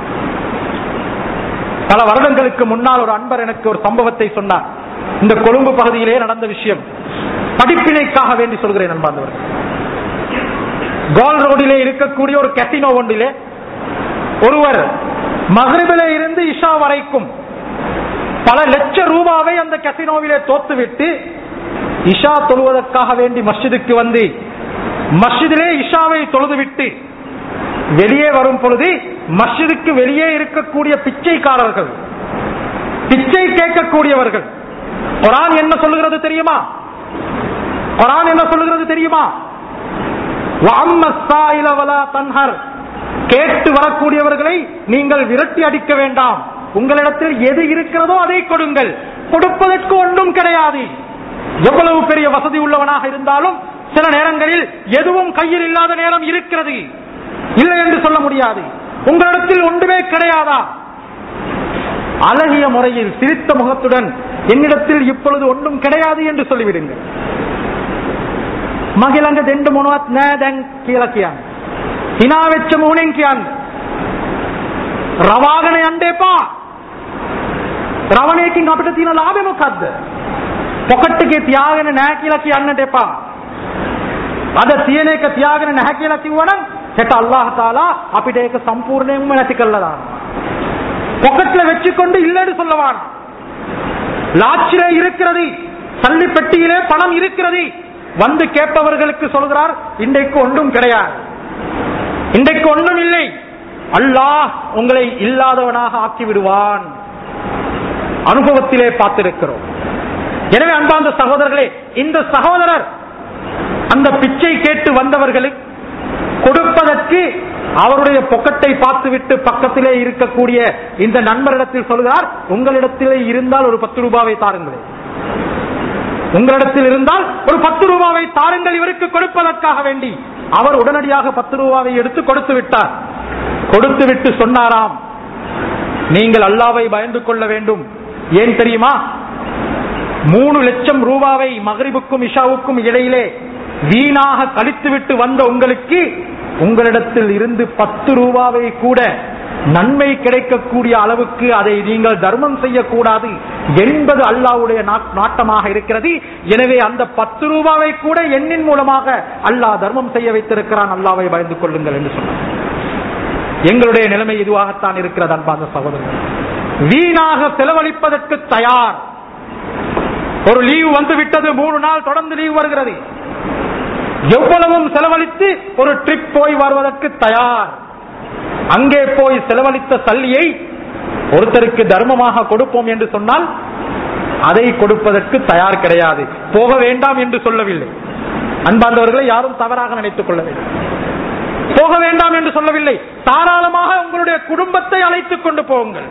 பல வருடங்களுக்கு முன்னால் ஒரு அன்பர் எனக்கு ஒரு சம்பவத்தை சொன்னார் இந்த கொழும்பு பகுதியிலே நடந்த விஷயம் படிப்பினைக்காக வேண்டி சொல்கிறேன் அன்பார்ந்தவர் கோல் ரோடிலே இருக்கக்கூடிய ஒரு கசினோ ஒன்றிலே ஒருவர் மகரிபில இருந்து இஷா வரைக்கும் பல லட்ச ரூபாவை அந்த கசினோவிலே தோத்துவிட்டு இஷா தொழுவதற்காக வேண்டி மஸ்ஜிதுக்கு வந்து மஸ்ஜிதிலே இஷாவை தொழுதுவிட்டு வெளியே வரும் பொழுது மஸ்ஜிதுக்கு வெளியே இருக்கக்கூடிய பிச்சைக்காரர்கள் பிச்சை கேட்கக்கூடியவர்கள் குரான் என்ன சொல்லுகிறது தெரியுமா குரான் என்ன சொல்லுகிறது தெரியுமா வஅம்ம السائل ولا تنهر. கேட்டு வரக்கூடியவர்களை நீங்கள் விரட்டி அடிக்க வேண்டாம் உங்களிடத்தில் எது இருக்கிறதோ அதை கொடுங்கள் கொடுப்பதற்கு ஒன்றும் கிடையாது எவ்வளவு பெரிய வசதி உள்ளவனாக இருந்தாலும் சில நேரங்களில் எதுவும் கையில் இல்லாத நேரம் இருக்கிறது இல்லை என்று சொல்ல முடியாது உங்களிடத்தில் ஒன்றுமே கிடையாதா அழகிய முறையில் சிரித்த முகத்துடன் என்னிடத்தில் இப்பொழுது ஒன்றும் கிடையாது என்று சொல்லிவிடுங்கள் මගලඟ දෙන්න මොනවත් නෑ දැන් කියලා කියන්න. hina වෙච්ච මුහුණෙන් කියන්න. රවාගෙන යන්න එපා. රවණයකින් අපිට තියෙන ලාභය මොකද්ද? පොකට් එකේ තියාගෙන නැහැ කියලා කියන්නට එපා. අද තියෙන එක තියාගෙන නැහැ කියලා කිව්වනම් හෙට අල්ලාහ් තාලා අපිට ඒක සම්පූර්ණයෙන්ම නැති කළා දානවා. பொக்கெட்ல வச்சுக்கொண்டு இல்லைன்னு சொல்லவான் லாட்சிலே இருக்கிறது சல்லி பெட்டியிலே பணம் இருக்கிறது வந்து கேட்பவர்களுக்கு சொல்கிறார் இன்றைக்கு ஒன்றும் கிடையாது இன்றைக்கு ஒன்றும் இல்லை அல்லாஹ் உங்களை இல்லாதவனாக ஆக்கி விடுவான் அனுபவத்திலே பார்த்திருக்கிறோம் எனவே அன்பார்ந்த சகோதரர்களே இந்த சகோதரர் அந்த பிச்சை கேட்டு வந்தவர்களுக்கு கொடுப்பதற்கு அவருடைய பொக்கத்தை பார்த்துவிட்டு பக்கத்திலே இருக்கக்கூடிய இந்த நண்பரிடத்தில் சொல்கிறார் உங்களிடத்திலே இருந்தால் ஒரு பத்து ரூபாவை தாருங்களேன் உங்களிடத்தில் இருந்தால் ஒரு பத்து ரூபாவை தாருங்கள் இவருக்கு கொடுப்பதற்காக வேண்டி அவர் உடனடியாக பத்து ரூபாவை எடுத்து கொடுத்து விட்டார் கொடுத்து விட்டு சொன்னாராம் நீங்கள் அல்லாவை பயந்து கொள்ள வேண்டும் ஏன் தெரியுமா மூணு லட்சம் ரூபாவை மகரிபுக்கும் இஷாவுக்கும் இடையிலே வீணாக கழித்துவிட்டு வந்த உங்களுக்கு உங்களிடத்தில் இருந்து பத்து ரூபாவை கூட நன்மை கிடைக்கக்கூடிய அளவுக்கு அதை நீங்கள் தர்மம் செய்யக்கூடாது என்பது அல்லாவுடைய நாட்டமாக இருக்கிறது எனவே அந்த பத்து ரூபாவை கூட எண்ணின் மூலமாக அல்லாஹ் தர்மம் செய்ய வைத்திருக்கிறான் அல்லாவை பயந்து கொள்ளுங்கள் என்று சொன்னார் எங்களுடைய நிலைமை இதுவாகத்தான் இருக்கிறது அன்பார்ந்த சகோதரர்கள் வீணாக செலவழிப்பதற்கு தயார் ஒரு லீவ் வந்து விட்டது மூணு நாள் தொடர்ந்து லீவ் வருகிறது எவ்வளவும் செலவழித்து ஒரு ட்ரிப் போய் வருவதற்கு தயார் அங்கே போய் செலவழித்த சல்லியை ஒருத்தருக்கு தர்மமாக கொடுப்போம் என்று சொன்னால் அதை கொடுப்பதற்கு தயார் கிடையாது போக வேண்டாம் என்று சொல்லவில்லை அன்பார்ந்தவர்களை யாரும் தவறாக நினைத்துக் கொள்ள வேண்டும் போக வேண்டாம் என்று சொல்லவில்லை தாராளமாக உங்களுடைய குடும்பத்தை அழைத்துக் கொண்டு போங்கள்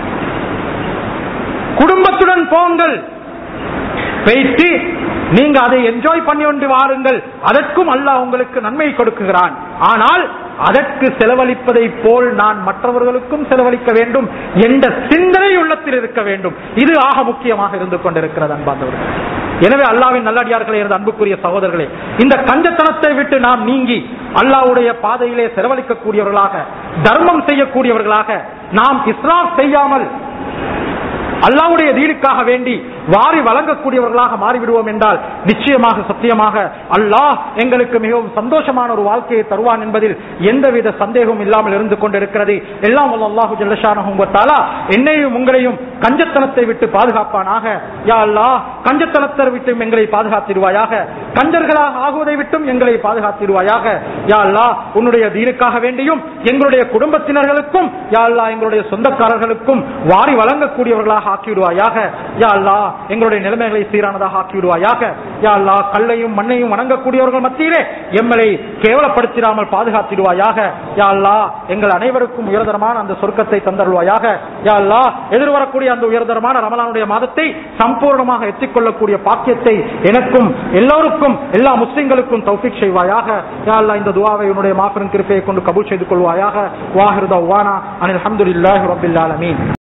குடும்பத்துடன் போங்கள் வைத்து நீங்க அதை என்ஜாய் பண்ணி கொண்டு வாருங்கள் அதற்கும் அல்லாஹ் உங்களுக்கு நன்மை கொடுக்குகிறான் ஆனால் அதற்கு செலவழிப்பதை போல் நான் மற்றவர்களுக்கும் செலவழிக்க வேண்டும் என்ற சிந்தனை உள்ளத்தில் இருக்க வேண்டும் இது ஆக முக்கியமாக இருந்து கொண்டிருக்கிறது அன்பாந்தவர்கள் எனவே அல்லாவின் நல்லடியார்களே இருந்த அன்புக்குரிய சகோதரர்களே இந்த கஞ்சத்தனத்தை விட்டு நாம் நீங்கி அல்லாவுடைய பாதையிலே செலவழிக்கக்கூடியவர்களாக தர்மம் செய்யக்கூடியவர்களாக நாம் இஸ்லாம் செய்யாமல் அல்லாவுடைய தீனுக்காக வேண்டி வாரி வழங்கக்கூடியவர்களாக மாறிவிடுவோம் என்றால் நிச்சயமாக சத்தியமாக அல்லாஹ் எங்களுக்கு மிகவும் சந்தோஷமான ஒரு வாழ்க்கையை தருவான் என்பதில் எந்தவித சந்தேகமும் இல்லாமல் இருந்து கொண்டிருக்கிறது எல்லாம் வல்ல அல்லாஹு ஜல்லஷானா என்னையும் உங்களையும் கஞ்சத்தனத்தை விட்டு பாதுகாப்பானாக யா அல்லாஹ் கஞ்சத்தனத்தை விட்டு எங்களை பாதுகாத்திடுவாயாக கஞ்சர்களாக ஆகுவதை விட்டும் எங்களை பாதுகாத்திடுவாயாக யா அல்லாஹ் உன்னுடைய தீனுக்காக வேண்டியும் எங்களுடைய குடும்பத்தினர்களுக்கும் யா அல்லாஹ் எங்களுடைய சொந்தக்காரர்களுக்கும் வாரி வழங்கக்கூடியவர்களாக ஆக்கிவிடுவாயாக யா அல்லாஹ் எங்களுடைய நிலைமைகளை சீரானதாக ஆக்கிவிடுவாயாக யா அல்லாஹ் கல்லையும் மண்ணையும் வணங்கக்கூடியவர்கள் மத்தியிலே எம்மளை கேவலப்படுத்திடாமல் பாதுகாத்திடுவாயாக யா அல்லாஹ் எங்கள் அனைவருக்கும் உயர்தரமான அந்த சொர்க்கத்தை தந்தருவாயாக யா அல்லாஹ் எதிர்வரக்கூடிய அந்த உயர்தரமான ரமலானுடைய மாதத்தை சம்பூர்ணமாக எத்திக்கொள்ளக்கூடிய பாக்கியத்தை எனக்கும் எல்லோருக்கும் எல்லா முஸ்லிம்களுக்கும் தௌஃபிக் செய்வாயாக யா அல்லாஹ் இந்த துவாவை உன்னுடைய மாபெரும் கிருப்பையை கொண்டு கபூல் செய்து கொள்வாயாக வாஹிருதா வானா அனில் அஹமதுல்லாஹி ரபில் ஆலமீன்